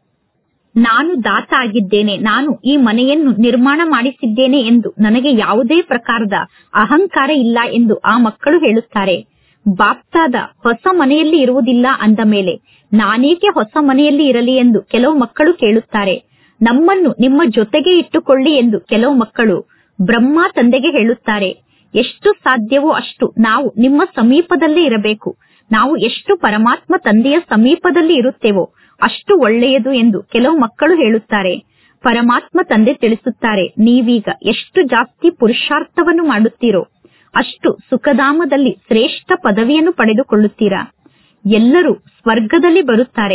ನಾನು ದಾತ ಆಗಿದ್ದೇನೆ ನಾನು ಈ ಮನೆಯನ್ನು ನಿರ್ಮಾಣ ಮಾಡಿಸಿದ್ದೇನೆ ಎಂದು ನನಗೆ ಯಾವುದೇ ಪ್ರಕಾರದ ಅಹಂಕಾರ ಇಲ್ಲ ಎಂದು ಆ ಮಕ್ಕಳು ಹೇಳುತ್ತಾರೆ ಬಾಪ್ತಾದ ಹೊಸ ಮನೆಯಲ್ಲಿ ಇರುವುದಿಲ್ಲ ಅಂದ ಮೇಲೆ ನಾನೇಕೆ ಹೊಸ ಮನೆಯಲ್ಲಿ ಇರಲಿ ಎಂದು ಕೆಲವು ಮಕ್ಕಳು ಕೇಳುತ್ತಾರೆ ನಮ್ಮನ್ನು ನಿಮ್ಮ ಜೊತೆಗೆ ಇಟ್ಟುಕೊಳ್ಳಿ ಎಂದು ಕೆಲವು ಮಕ್ಕಳು ಬ್ರಹ್ಮ ತಂದೆಗೆ ಹೇಳುತ್ತಾರೆ ಎಷ್ಟು ಸಾಧ್ಯವೋ ಅಷ್ಟು ನಾವು ನಿಮ್ಮ ಸಮೀಪದಲ್ಲೇ ಇರಬೇಕು ನಾವು ಎಷ್ಟು ಪರಮಾತ್ಮ ತಂದೆಯ ಸಮೀಪದಲ್ಲಿ ಇರುತ್ತೇವೋ ಅಷ್ಟು ಒಳ್ಳೆಯದು ಎಂದು ಕೆಲವು ಮಕ್ಕಳು ಹೇಳುತ್ತಾರೆ ಪರಮಾತ್ಮ ತಂದೆ ತಿಳಿಸುತ್ತಾರೆ ನೀವೀಗ ಎಷ್ಟು ಜಾಸ್ತಿ ಪುರುಷಾರ್ಥವನ್ನು ಮಾಡುತ್ತೀರೋ ಅಷ್ಟು ಸುಖಧಾಮದಲ್ಲಿ ಶ್ರೇಷ್ಠ ಪದವಿಯನ್ನು ಪಡೆದುಕೊಳ್ಳುತ್ತೀರಾ ಎಲ್ಲರೂ ಸ್ವರ್ಗದಲ್ಲಿ ಬರುತ್ತಾರೆ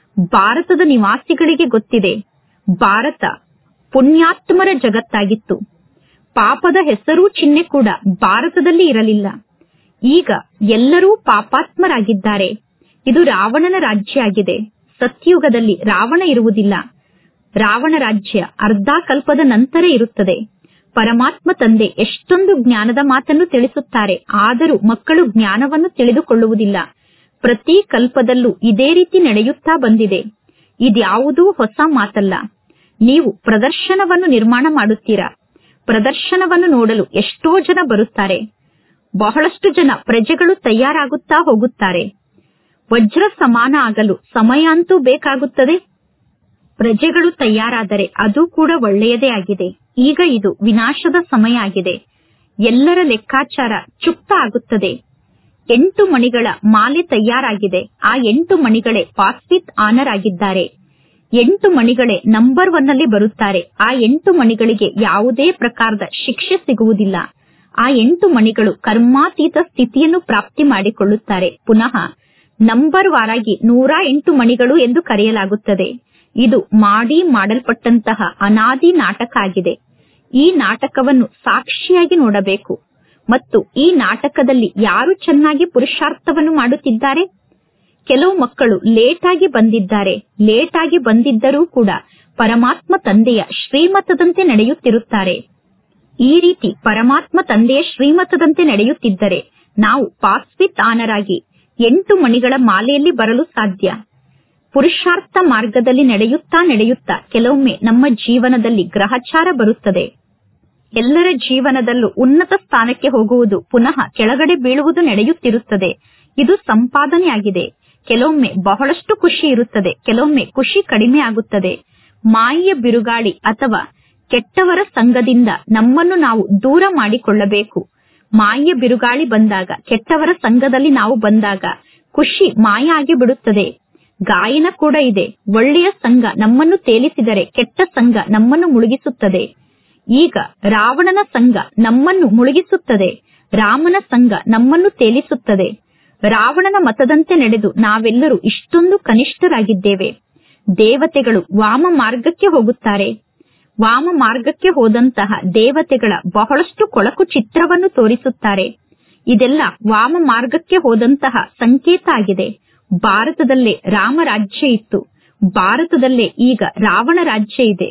ಭಾರತದ ನಿವಾಸಿಗಳಿಗೆ ಗೊತ್ತಿದೆ ಭಾರತ ಪುಣ್ಯಾತ್ಮರ ಜಗತ್ತಾಗಿತ್ತು ಪಾಪದ ಹೆಸರು ಚಿಹ್ನೆ ಕೂಡ ಭಾರತದಲ್ಲಿ ಇರಲಿಲ್ಲ ಈಗ ಎಲ್ಲರೂ ಪಾಪಾತ್ಮರಾಗಿದ್ದಾರೆ ಇದು ರಾವಣನ ರಾಜ್ಯ ಆಗಿದೆ ಸತ್ಯುಗದಲ್ಲಿ ರಾವಣ ಇರುವುದಿಲ್ಲ ರಾವಣ ರಾಜ್ಯ ಅರ್ಧ ಕಲ್ಪದ ನಂತರ ಇರುತ್ತದೆ ಪರಮಾತ್ಮ ತಂದೆ ಎಷ್ಟೊಂದು ಜ್ಞಾನದ ಮಾತನ್ನು ತಿಳಿಸುತ್ತಾರೆ ಆದರೂ ಮಕ್ಕಳು ಜ್ಞಾನವನ್ನು ತಿಳಿದುಕೊಳ್ಳುವುದಿಲ್ಲ ಪ್ರತಿ ಕಲ್ಪದಲ್ಲೂ ಇದೇ ರೀತಿ ನಡೆಯುತ್ತಾ ಬಂದಿದೆ ಇದ್ಯಾವುದೂ ಹೊಸ ಮಾತಲ್ಲ ನೀವು ಪ್ರದರ್ಶನವನ್ನು ನಿರ್ಮಾಣ ಮಾಡುತ್ತೀರಾ ಪ್ರದರ್ಶನವನ್ನು ನೋಡಲು ಎಷ್ಟೋ ಜನ ಬರುತ್ತಾರೆ ಬಹಳಷ್ಟು ಜನ ಪ್ರಜೆಗಳು ತಯಾರಾಗುತ್ತಾ ಹೋಗುತ್ತಾರೆ ವಜ್ರ ಸಮಾನ ಆಗಲು ಸಮಯ ಅಂತೂ ಬೇಕಾಗುತ್ತದೆ ಪ್ರಜೆಗಳು ತಯಾರಾದರೆ ಅದು ಕೂಡ ಒಳ್ಳೆಯದೇ ಆಗಿದೆ ಈಗ ಇದು ವಿನಾಶದ ಸಮಯ ಆಗಿದೆ ಎಲ್ಲರ ಲೆಕ್ಕಾಚಾರ ಚುಕ್ತ ಆಗುತ್ತದೆ ಎಂಟು ಮಣಿಗಳ ಮಾಲೆ ತಯಾರಾಗಿದೆ ಆ ಎಂಟು ಮಣಿಗಳೇ ಪಾಸ್ವಿತ್ ಆನರ್ ಆಗಿದ್ದಾರೆ ಎಂಟು ಮಣಿಗಳೇ ನಂಬರ್ ಒನ್ ಅಲ್ಲಿ ಬರುತ್ತಾರೆ ಆ ಎಂಟು ಮಣಿಗಳಿಗೆ ಯಾವುದೇ ಪ್ರಕಾರದ ಶಿಕ್ಷೆ ಸಿಗುವುದಿಲ್ಲ ಆ ಎಂಟು ಮಣಿಗಳು ಕರ್ಮಾತೀತ ಸ್ಥಿತಿಯನ್ನು ಪ್ರಾಪ್ತಿ ಮಾಡಿಕೊಳ್ಳುತ್ತಾರೆ ಪುನಃ ನಂಬರ್ ವಾರಾಗಿ ನೂರ ಎಂಟು ಮಣಿಗಳು ಎಂದು ಕರೆಯಲಾಗುತ್ತದೆ ಇದು ಮಾಡಿ ಮಾಡಲ್ಪಟ್ಟಂತಹ ಅನಾದಿ ನಾಟಕ ಆಗಿದೆ ಈ ನಾಟಕವನ್ನು ಸಾಕ್ಷಿಯಾಗಿ ನೋಡಬೇಕು ಮತ್ತು ಈ ನಾಟಕದಲ್ಲಿ ಯಾರು ಚೆನ್ನಾಗಿ ಪುರುಷಾರ್ಥವನ್ನು ಮಾಡುತ್ತಿದ್ದಾರೆ ಕೆಲವು ಮಕ್ಕಳು ಲೇಟ್ ಆಗಿ ಬಂದಿದ್ದಾರೆ ಲೇಟ್ ಆಗಿ ಬಂದಿದ್ದರೂ ಕೂಡ ಪರಮಾತ್ಮ ತಂದೆಯ ಶ್ರೀಮತದಂತೆ ನಡೆಯುತ್ತಿರುತ್ತಾರೆ ಈ ರೀತಿ ಪರಮಾತ್ಮ ತಂದೆಯ ಶ್ರೀಮತದಂತೆ ನಡೆಯುತ್ತಿದ್ದರೆ ನಾವು ಪಾಸ್ವಿತ್ ಆನರಾಗಿ ಎಂಟು ಮಣಿಗಳ ಮಾಲೆಯಲ್ಲಿ ಬರಲು ಸಾಧ್ಯ ಪುರುಷಾರ್ಥ ಮಾರ್ಗದಲ್ಲಿ ನಡೆಯುತ್ತಾ ನಡೆಯುತ್ತಾ ಕೆಲವೊಮ್ಮೆ ನಮ್ಮ ಜೀವನದಲ್ಲಿ ಗ್ರಹಚಾರ ಬರುತ್ತದೆ ಎಲ್ಲರ ಜೀವನದಲ್ಲೂ ಉನ್ನತ ಸ್ಥಾನಕ್ಕೆ ಹೋಗುವುದು ಪುನಃ ಕೆಳಗಡೆ ಬೀಳುವುದು ನಡೆಯುತ್ತಿರುತ್ತದೆ ಇದು ಸಂಪಾದನೆಯಾಗಿದೆ ಕೆಲವೊಮ್ಮೆ ಬಹಳಷ್ಟು ಖುಷಿ ಇರುತ್ತದೆ ಕೆಲವೊಮ್ಮೆ ಖುಷಿ ಕಡಿಮೆ ಆಗುತ್ತದೆ ಮಾಯೆಯ ಬಿರುಗಾಳಿ ಅಥವಾ ಕೆಟ್ಟವರ ಸಂಘದಿಂದ ನಮ್ಮನ್ನು ನಾವು ದೂರ ಮಾಡಿಕೊಳ್ಳಬೇಕು ಮಾಯೆಯ ಬಿರುಗಾಳಿ ಬಂದಾಗ ಕೆಟ್ಟವರ ಸಂಘದಲ್ಲಿ ನಾವು ಬಂದಾಗ ಖುಷಿ ಮಾಯ ಆಗಿ ಬಿಡುತ್ತದೆ ಗಾಯನ ಕೂಡ ಇದೆ ಒಳ್ಳೆಯ ಸಂಘ ನಮ್ಮನ್ನು ತೇಲಿಸಿದರೆ ಕೆಟ್ಟ ಸಂಘ ನಮ್ಮನ್ನು ಮುಳುಗಿಸುತ್ತದೆ ಈಗ ರಾವಣನ ಸಂಘ ನಮ್ಮನ್ನು ಮುಳುಗಿಸುತ್ತದೆ ರಾಮನ ಸಂಘ ನಮ್ಮನ್ನು ತೇಲಿಸುತ್ತದೆ ರಾವಣನ ಮತದಂತೆ ನಡೆದು ನಾವೆಲ್ಲರೂ ಇಷ್ಟೊಂದು ಕನಿಷ್ಠರಾಗಿದ್ದೇವೆ ದೇವತೆಗಳು ವಾಮ ಮಾರ್ಗಕ್ಕೆ ಹೋಗುತ್ತಾರೆ ವಾಮ ಮಾರ್ಗಕ್ಕೆ ಹೋದಂತಹ ದೇವತೆಗಳ ಬಹಳಷ್ಟು ಕೊಳಕು ಚಿತ್ರವನ್ನು ತೋರಿಸುತ್ತಾರೆ ಇದೆಲ್ಲ ವಾಮ ಮಾರ್ಗಕ್ಕೆ ಹೋದಂತಹ ಸಂಕೇತ ಆಗಿದೆ ಭಾರತದಲ್ಲೇ ರಾಮ ರಾಜ್ಯ ಇತ್ತು ಭಾರತದಲ್ಲೇ ಈಗ ರಾವಣ ರಾಜ್ಯ ಇದೆ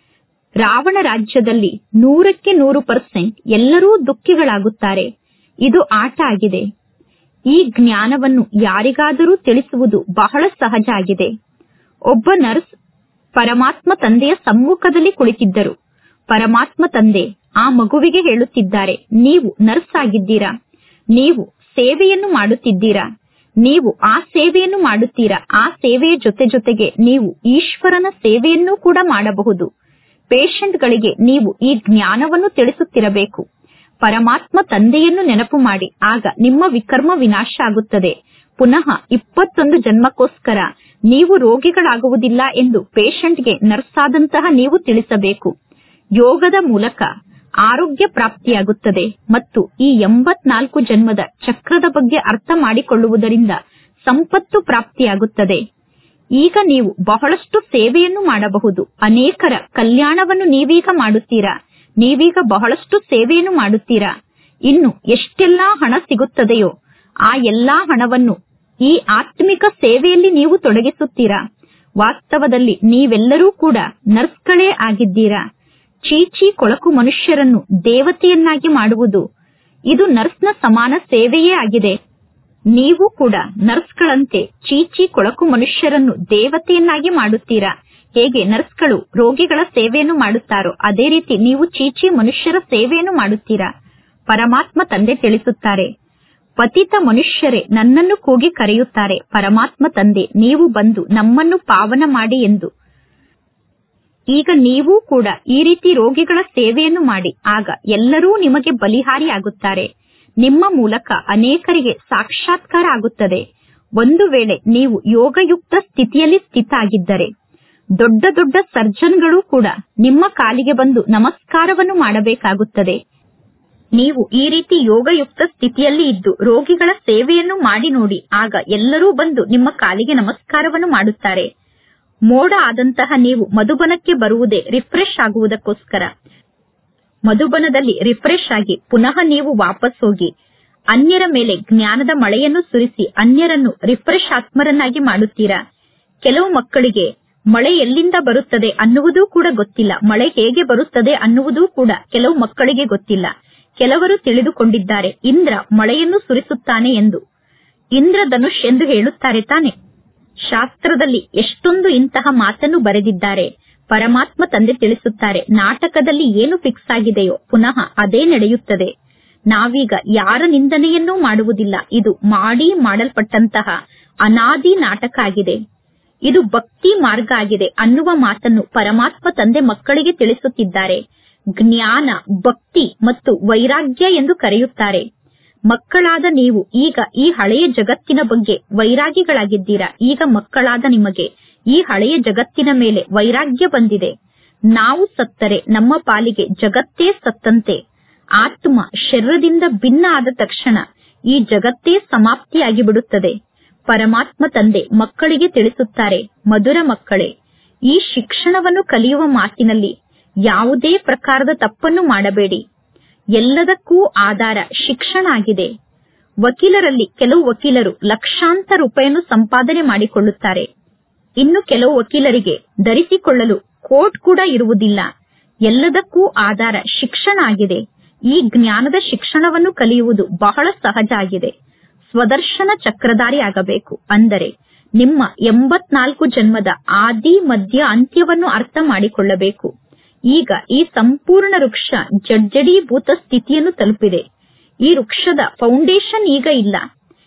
ರಾವಣ ರಾಜ್ಯದಲ್ಲಿ ನೂರಕ್ಕೆ ನೂರು ಪರ್ಸೆಂಟ್ ಎಲ್ಲರೂ ದುಃಖಿಗಳಾಗುತ್ತಾರೆ ಇದು ಆಟ ಆಗಿದೆ ಈ ಜ್ಞಾನವನ್ನು ಯಾರಿಗಾದರೂ ತಿಳಿಸುವುದು ಬಹಳ ಸಹಜ ಆಗಿದೆ ಒಬ್ಬ ನರ್ಸ್ ಪರಮಾತ್ಮ ತಂದೆಯ ಸಮ್ಮುಖದಲ್ಲಿ ಕುಳಿತಿದ್ದರು ಪರಮಾತ್ಮ ತಂದೆ ಆ ಮಗುವಿಗೆ ಹೇಳುತ್ತಿದ್ದಾರೆ ನೀವು ನರ್ಸ್ ಆಗಿದ್ದೀರಾ ನೀವು ಸೇವೆಯನ್ನು ಮಾಡುತ್ತಿದ್ದೀರಾ ನೀವು ಆ ಸೇವೆಯನ್ನು ಮಾಡುತ್ತೀರಾ ಆ ಸೇವೆಯ ಜೊತೆ ಜೊತೆಗೆ ನೀವು ಈಶ್ವರನ ಸೇವೆಯನ್ನೂ ಕೂಡ ಮಾಡಬಹುದು ಪೇಷಂಟ್ಗಳಿಗೆ ನೀವು ಈ ಜ್ಞಾನವನ್ನು ತಿಳಿಸುತ್ತಿರಬೇಕು ಪರಮಾತ್ಮ ತಂದೆಯನ್ನು ನೆನಪು ಮಾಡಿ ಆಗ ನಿಮ್ಮ ವಿಕರ್ಮ ವಿನಾಶ ಆಗುತ್ತದೆ ಪುನಃ ಇಪ್ಪತ್ತೊಂದು ಜನ್ಮಕ್ಕೋಸ್ಕರ ನೀವು ರೋಗಿಗಳಾಗುವುದಿಲ್ಲ ಎಂದು ಪೇಷಂಟ್ಗೆ ನರ್ಸ್ ಆದಂತಹ ನೀವು ತಿಳಿಸಬೇಕು ಯೋಗದ ಮೂಲಕ ಆರೋಗ್ಯ ಪ್ರಾಪ್ತಿಯಾಗುತ್ತದೆ ಮತ್ತು ಈ ಎಂಬತ್ನಾಲ್ಕು ಜನ್ಮದ ಚಕ್ರದ ಬಗ್ಗೆ ಅರ್ಥ ಮಾಡಿಕೊಳ್ಳುವುದರಿಂದ ಸಂಪತ್ತು ಪ್ರಾಪ್ತಿಯಾಗುತ್ತದೆ ಈಗ ನೀವು ಬಹಳಷ್ಟು ಸೇವೆಯನ್ನು ಮಾಡಬಹುದು ಅನೇಕರ ಕಲ್ಯಾಣವನ್ನು ನೀವೀಗ ಮಾಡುತ್ತೀರಾ ನೀವೀಗ ಬಹಳಷ್ಟು ಸೇವೆಯನ್ನು ಮಾಡುತ್ತೀರಾ ಇನ್ನು ಎಷ್ಟೆಲ್ಲಾ ಹಣ ಸಿಗುತ್ತದೆಯೋ ಆ ಎಲ್ಲಾ ಹಣವನ್ನು ಈ ಆತ್ಮಿಕ ಸೇವೆಯಲ್ಲಿ ನೀವು ತೊಡಗಿಸುತ್ತೀರಾ ವಾಸ್ತವದಲ್ಲಿ ನೀವೆಲ್ಲರೂ ಕೂಡ ನರ್ಸ್ಗಳೇ ಆಗಿದ್ದೀರಾ ಚೀಚಿ ಕೊಳಕು ಮನುಷ್ಯರನ್ನು ದೇವತೆಯನ್ನಾಗಿ ಮಾಡುವುದು ಇದು ನರ್ಸ್ನ ಸಮಾನ ಸೇವೆಯೇ ಆಗಿದೆ ನೀವು ಕೂಡ ನರ್ಸ್ಗಳಂತೆ ಚೀಚಿ ಕೊಳಕು ಮನುಷ್ಯರನ್ನು ದೇವತೆಯನ್ನಾಗಿ ಮಾಡುತ್ತೀರಾ ಹೇಗೆ ನರ್ಸ್ಗಳು ರೋಗಿಗಳ ಸೇವೆಯನ್ನು ಮಾಡುತ್ತಾರೋ ಅದೇ ರೀತಿ ನೀವು ಚೀಚಿ ಮನುಷ್ಯರ ಸೇವೆಯನ್ನು ಮಾಡುತ್ತೀರಾ ಪರಮಾತ್ಮ ತಂದೆ ತಿಳಿಸುತ್ತಾರೆ ಪತಿತ ಮನುಷ್ಯರೇ ನನ್ನನ್ನು ಕೂಗಿ ಕರೆಯುತ್ತಾರೆ ಪರಮಾತ್ಮ ತಂದೆ ನೀವು ಬಂದು ನಮ್ಮನ್ನು ಪಾವನ ಮಾಡಿ ಎಂದು ಈಗ ನೀವೂ ಕೂಡ ಈ ರೀತಿ ರೋಗಿಗಳ ಸೇವೆಯನ್ನು ಮಾಡಿ ಆಗ ಎಲ್ಲರೂ ನಿಮಗೆ ಬಲಿಹಾರಿಯಾಗುತ್ತಾರೆ ನಿಮ್ಮ ಮೂಲಕ ಅನೇಕರಿಗೆ ಸಾಕ್ಷಾತ್ಕಾರ ಆಗುತ್ತದೆ ಒಂದು ವೇಳೆ ನೀವು ಯೋಗಯುಕ್ತ ಸ್ಥಿತಿಯಲ್ಲಿ ಸ್ಥಿತ ಆಗಿದ್ದರೆ ದೊಡ್ಡ ದೊಡ್ಡ ಸರ್ಜನ್ಗಳು ಕೂಡ ನಿಮ್ಮ ಕಾಲಿಗೆ ಬಂದು ನಮಸ್ಕಾರವನ್ನು ಮಾಡಬೇಕಾಗುತ್ತದೆ ನೀವು ಈ ರೀತಿ ಯೋಗಯುಕ್ತ ಸ್ಥಿತಿಯಲ್ಲಿ ಇದ್ದು ರೋಗಿಗಳ ಸೇವೆಯನ್ನು ಮಾಡಿ ನೋಡಿ ಆಗ ಎಲ್ಲರೂ ಬಂದು ನಿಮ್ಮ ಕಾಲಿಗೆ ನಮಸ್ಕಾರವನ್ನು ಮಾಡುತ್ತಾರೆ ಮೋಡ ಆದಂತಹ ನೀವು ಮಧುಬನಕ್ಕೆ ಬರುವುದೇ ರಿಫ್ರೆಶ್ ಆಗುವುದಕ್ಕೋಸ್ಕರ ಮಧುಬನದಲ್ಲಿ ರಿಫ್ರೆಶ್ ಆಗಿ ಪುನಃ ನೀವು ವಾಪಸ್ ಹೋಗಿ ಅನ್ಯರ ಮೇಲೆ ಜ್ಞಾನದ ಮಳೆಯನ್ನು ಸುರಿಸಿ ಅನ್ಯರನ್ನು ರಿಫ್ರೆಶ್ ಆತ್ಮರನ್ನಾಗಿ ಮಾಡುತ್ತೀರಾ ಕೆಲವು ಮಕ್ಕಳಿಗೆ ಮಳೆ ಎಲ್ಲಿಂದ ಬರುತ್ತದೆ ಅನ್ನುವುದೂ ಕೂಡ ಗೊತ್ತಿಲ್ಲ ಮಳೆ ಹೇಗೆ ಬರುತ್ತದೆ ಅನ್ನುವುದೂ ಕೂಡ ಕೆಲವು ಮಕ್ಕಳಿಗೆ ಗೊತ್ತಿಲ್ಲ ಕೆಲವರು ತಿಳಿದುಕೊಂಡಿದ್ದಾರೆ ಇಂದ್ರ ಮಳೆಯನ್ನು ಸುರಿಸುತ್ತಾನೆ ಎಂದು ಇಂದ್ರಧನುಷ್ ಎಂದು ಹೇಳುತ್ತಾರೆ ತಾನೆ ಶಾಸ್ತ್ರದಲ್ಲಿ ಎಷ್ಟೊಂದು ಇಂತಹ ಮಾತನ್ನು ಬರೆದಿದ್ದಾರೆ ಪರಮಾತ್ಮ ತಂದೆ ತಿಳಿಸುತ್ತಾರೆ ನಾಟಕದಲ್ಲಿ ಏನು ಫಿಕ್ಸ್ ಆಗಿದೆಯೋ ಪುನಃ ಅದೇ ನಡೆಯುತ್ತದೆ ನಾವೀಗ ಯಾರ ನಿಂದನೆಯನ್ನೂ ಮಾಡುವುದಿಲ್ಲ ಇದು ಮಾಡಿ ಮಾಡಲ್ಪಟ್ಟಂತಹ ಅನಾದಿ ನಾಟಕ ಆಗಿದೆ ಇದು ಭಕ್ತಿ ಮಾರ್ಗ ಆಗಿದೆ ಅನ್ನುವ ಮಾತನ್ನು ಪರಮಾತ್ಮ ತಂದೆ ಮಕ್ಕಳಿಗೆ ತಿಳಿಸುತ್ತಿದ್ದಾರೆ ಜ್ಞಾನ ಭಕ್ತಿ ಮತ್ತು ವೈರಾಗ್ಯ ಎಂದು ಕರೆಯುತ್ತಾರೆ ಮಕ್ಕಳಾದ ನೀವು ಈಗ ಈ ಹಳೆಯ ಜಗತ್ತಿನ ಬಗ್ಗೆ ವೈರಾಗಿಗಳಾಗಿದ್ದೀರಾ ಈಗ ಮಕ್ಕಳಾದ ನಿಮಗೆ ಈ ಹಳೆಯ ಜಗತ್ತಿನ ಮೇಲೆ ವೈರಾಗ್ಯ ಬಂದಿದೆ ನಾವು ಸತ್ತರೆ ನಮ್ಮ ಪಾಲಿಗೆ ಜಗತ್ತೇ ಸತ್ತಂತೆ ಆತ್ಮ ಶರೀರದಿಂದ ಭಿನ್ನ ಆದ ತಕ್ಷಣ ಈ ಜಗತ್ತೇ ಸಮಾಪ್ತಿಯಾಗಿ ಬಿಡುತ್ತದೆ ಪರಮಾತ್ಮ ತಂದೆ ಮಕ್ಕಳಿಗೆ ತಿಳಿಸುತ್ತಾರೆ ಮಧುರ ಮಕ್ಕಳೇ ಈ ಶಿಕ್ಷಣವನ್ನು ಕಲಿಯುವ ಮಾತಿನಲ್ಲಿ ಯಾವುದೇ ಪ್ರಕಾರದ ತಪ್ಪನ್ನು ಮಾಡಬೇಡಿ ಎಲ್ಲದಕ್ಕೂ ಆಧಾರ ಶಿಕ್ಷಣ ಆಗಿದೆ ವಕೀಲರಲ್ಲಿ ಕೆಲವು ವಕೀಲರು ಲಕ್ಷಾಂತರ ರೂಪಾಯಿಯನ್ನು ಸಂಪಾದನೆ ಮಾಡಿಕೊಳ್ಳುತ್ತಾರೆ ಇನ್ನು ಕೆಲವು ವಕೀಲರಿಗೆ ಧರಿಸಿಕೊಳ್ಳಲು ಕೋಟ್ ಕೂಡ ಇರುವುದಿಲ್ಲ ಎಲ್ಲದಕ್ಕೂ ಆಧಾರ ಶಿಕ್ಷಣ ಆಗಿದೆ ಈ ಜ್ಞಾನದ ಶಿಕ್ಷಣವನ್ನು ಕಲಿಯುವುದು ಬಹಳ ಸಹಜ ಆಗಿದೆ ಸ್ವದರ್ಶನ ಚಕ್ರಧಾರಿ ಆಗಬೇಕು ಅಂದರೆ ನಿಮ್ಮ ಎಂಬತ್ನಾಲ್ಕು ಜನ್ಮದ ಆದಿ ಮಧ್ಯ ಅಂತ್ಯವನ್ನು ಅರ್ಥ ಮಾಡಿಕೊಳ್ಳಬೇಕು ಈಗ ಈ ಸಂಪೂರ್ಣ ವೃಕ್ಷ ಜಡ್ಜಡೀಭೂತ ಸ್ಥಿತಿಯನ್ನು ತಲುಪಿದೆ ಈ ವೃಕ್ಷದ ಫೌಂಡೇಶನ್ ಈಗ ಇಲ್ಲ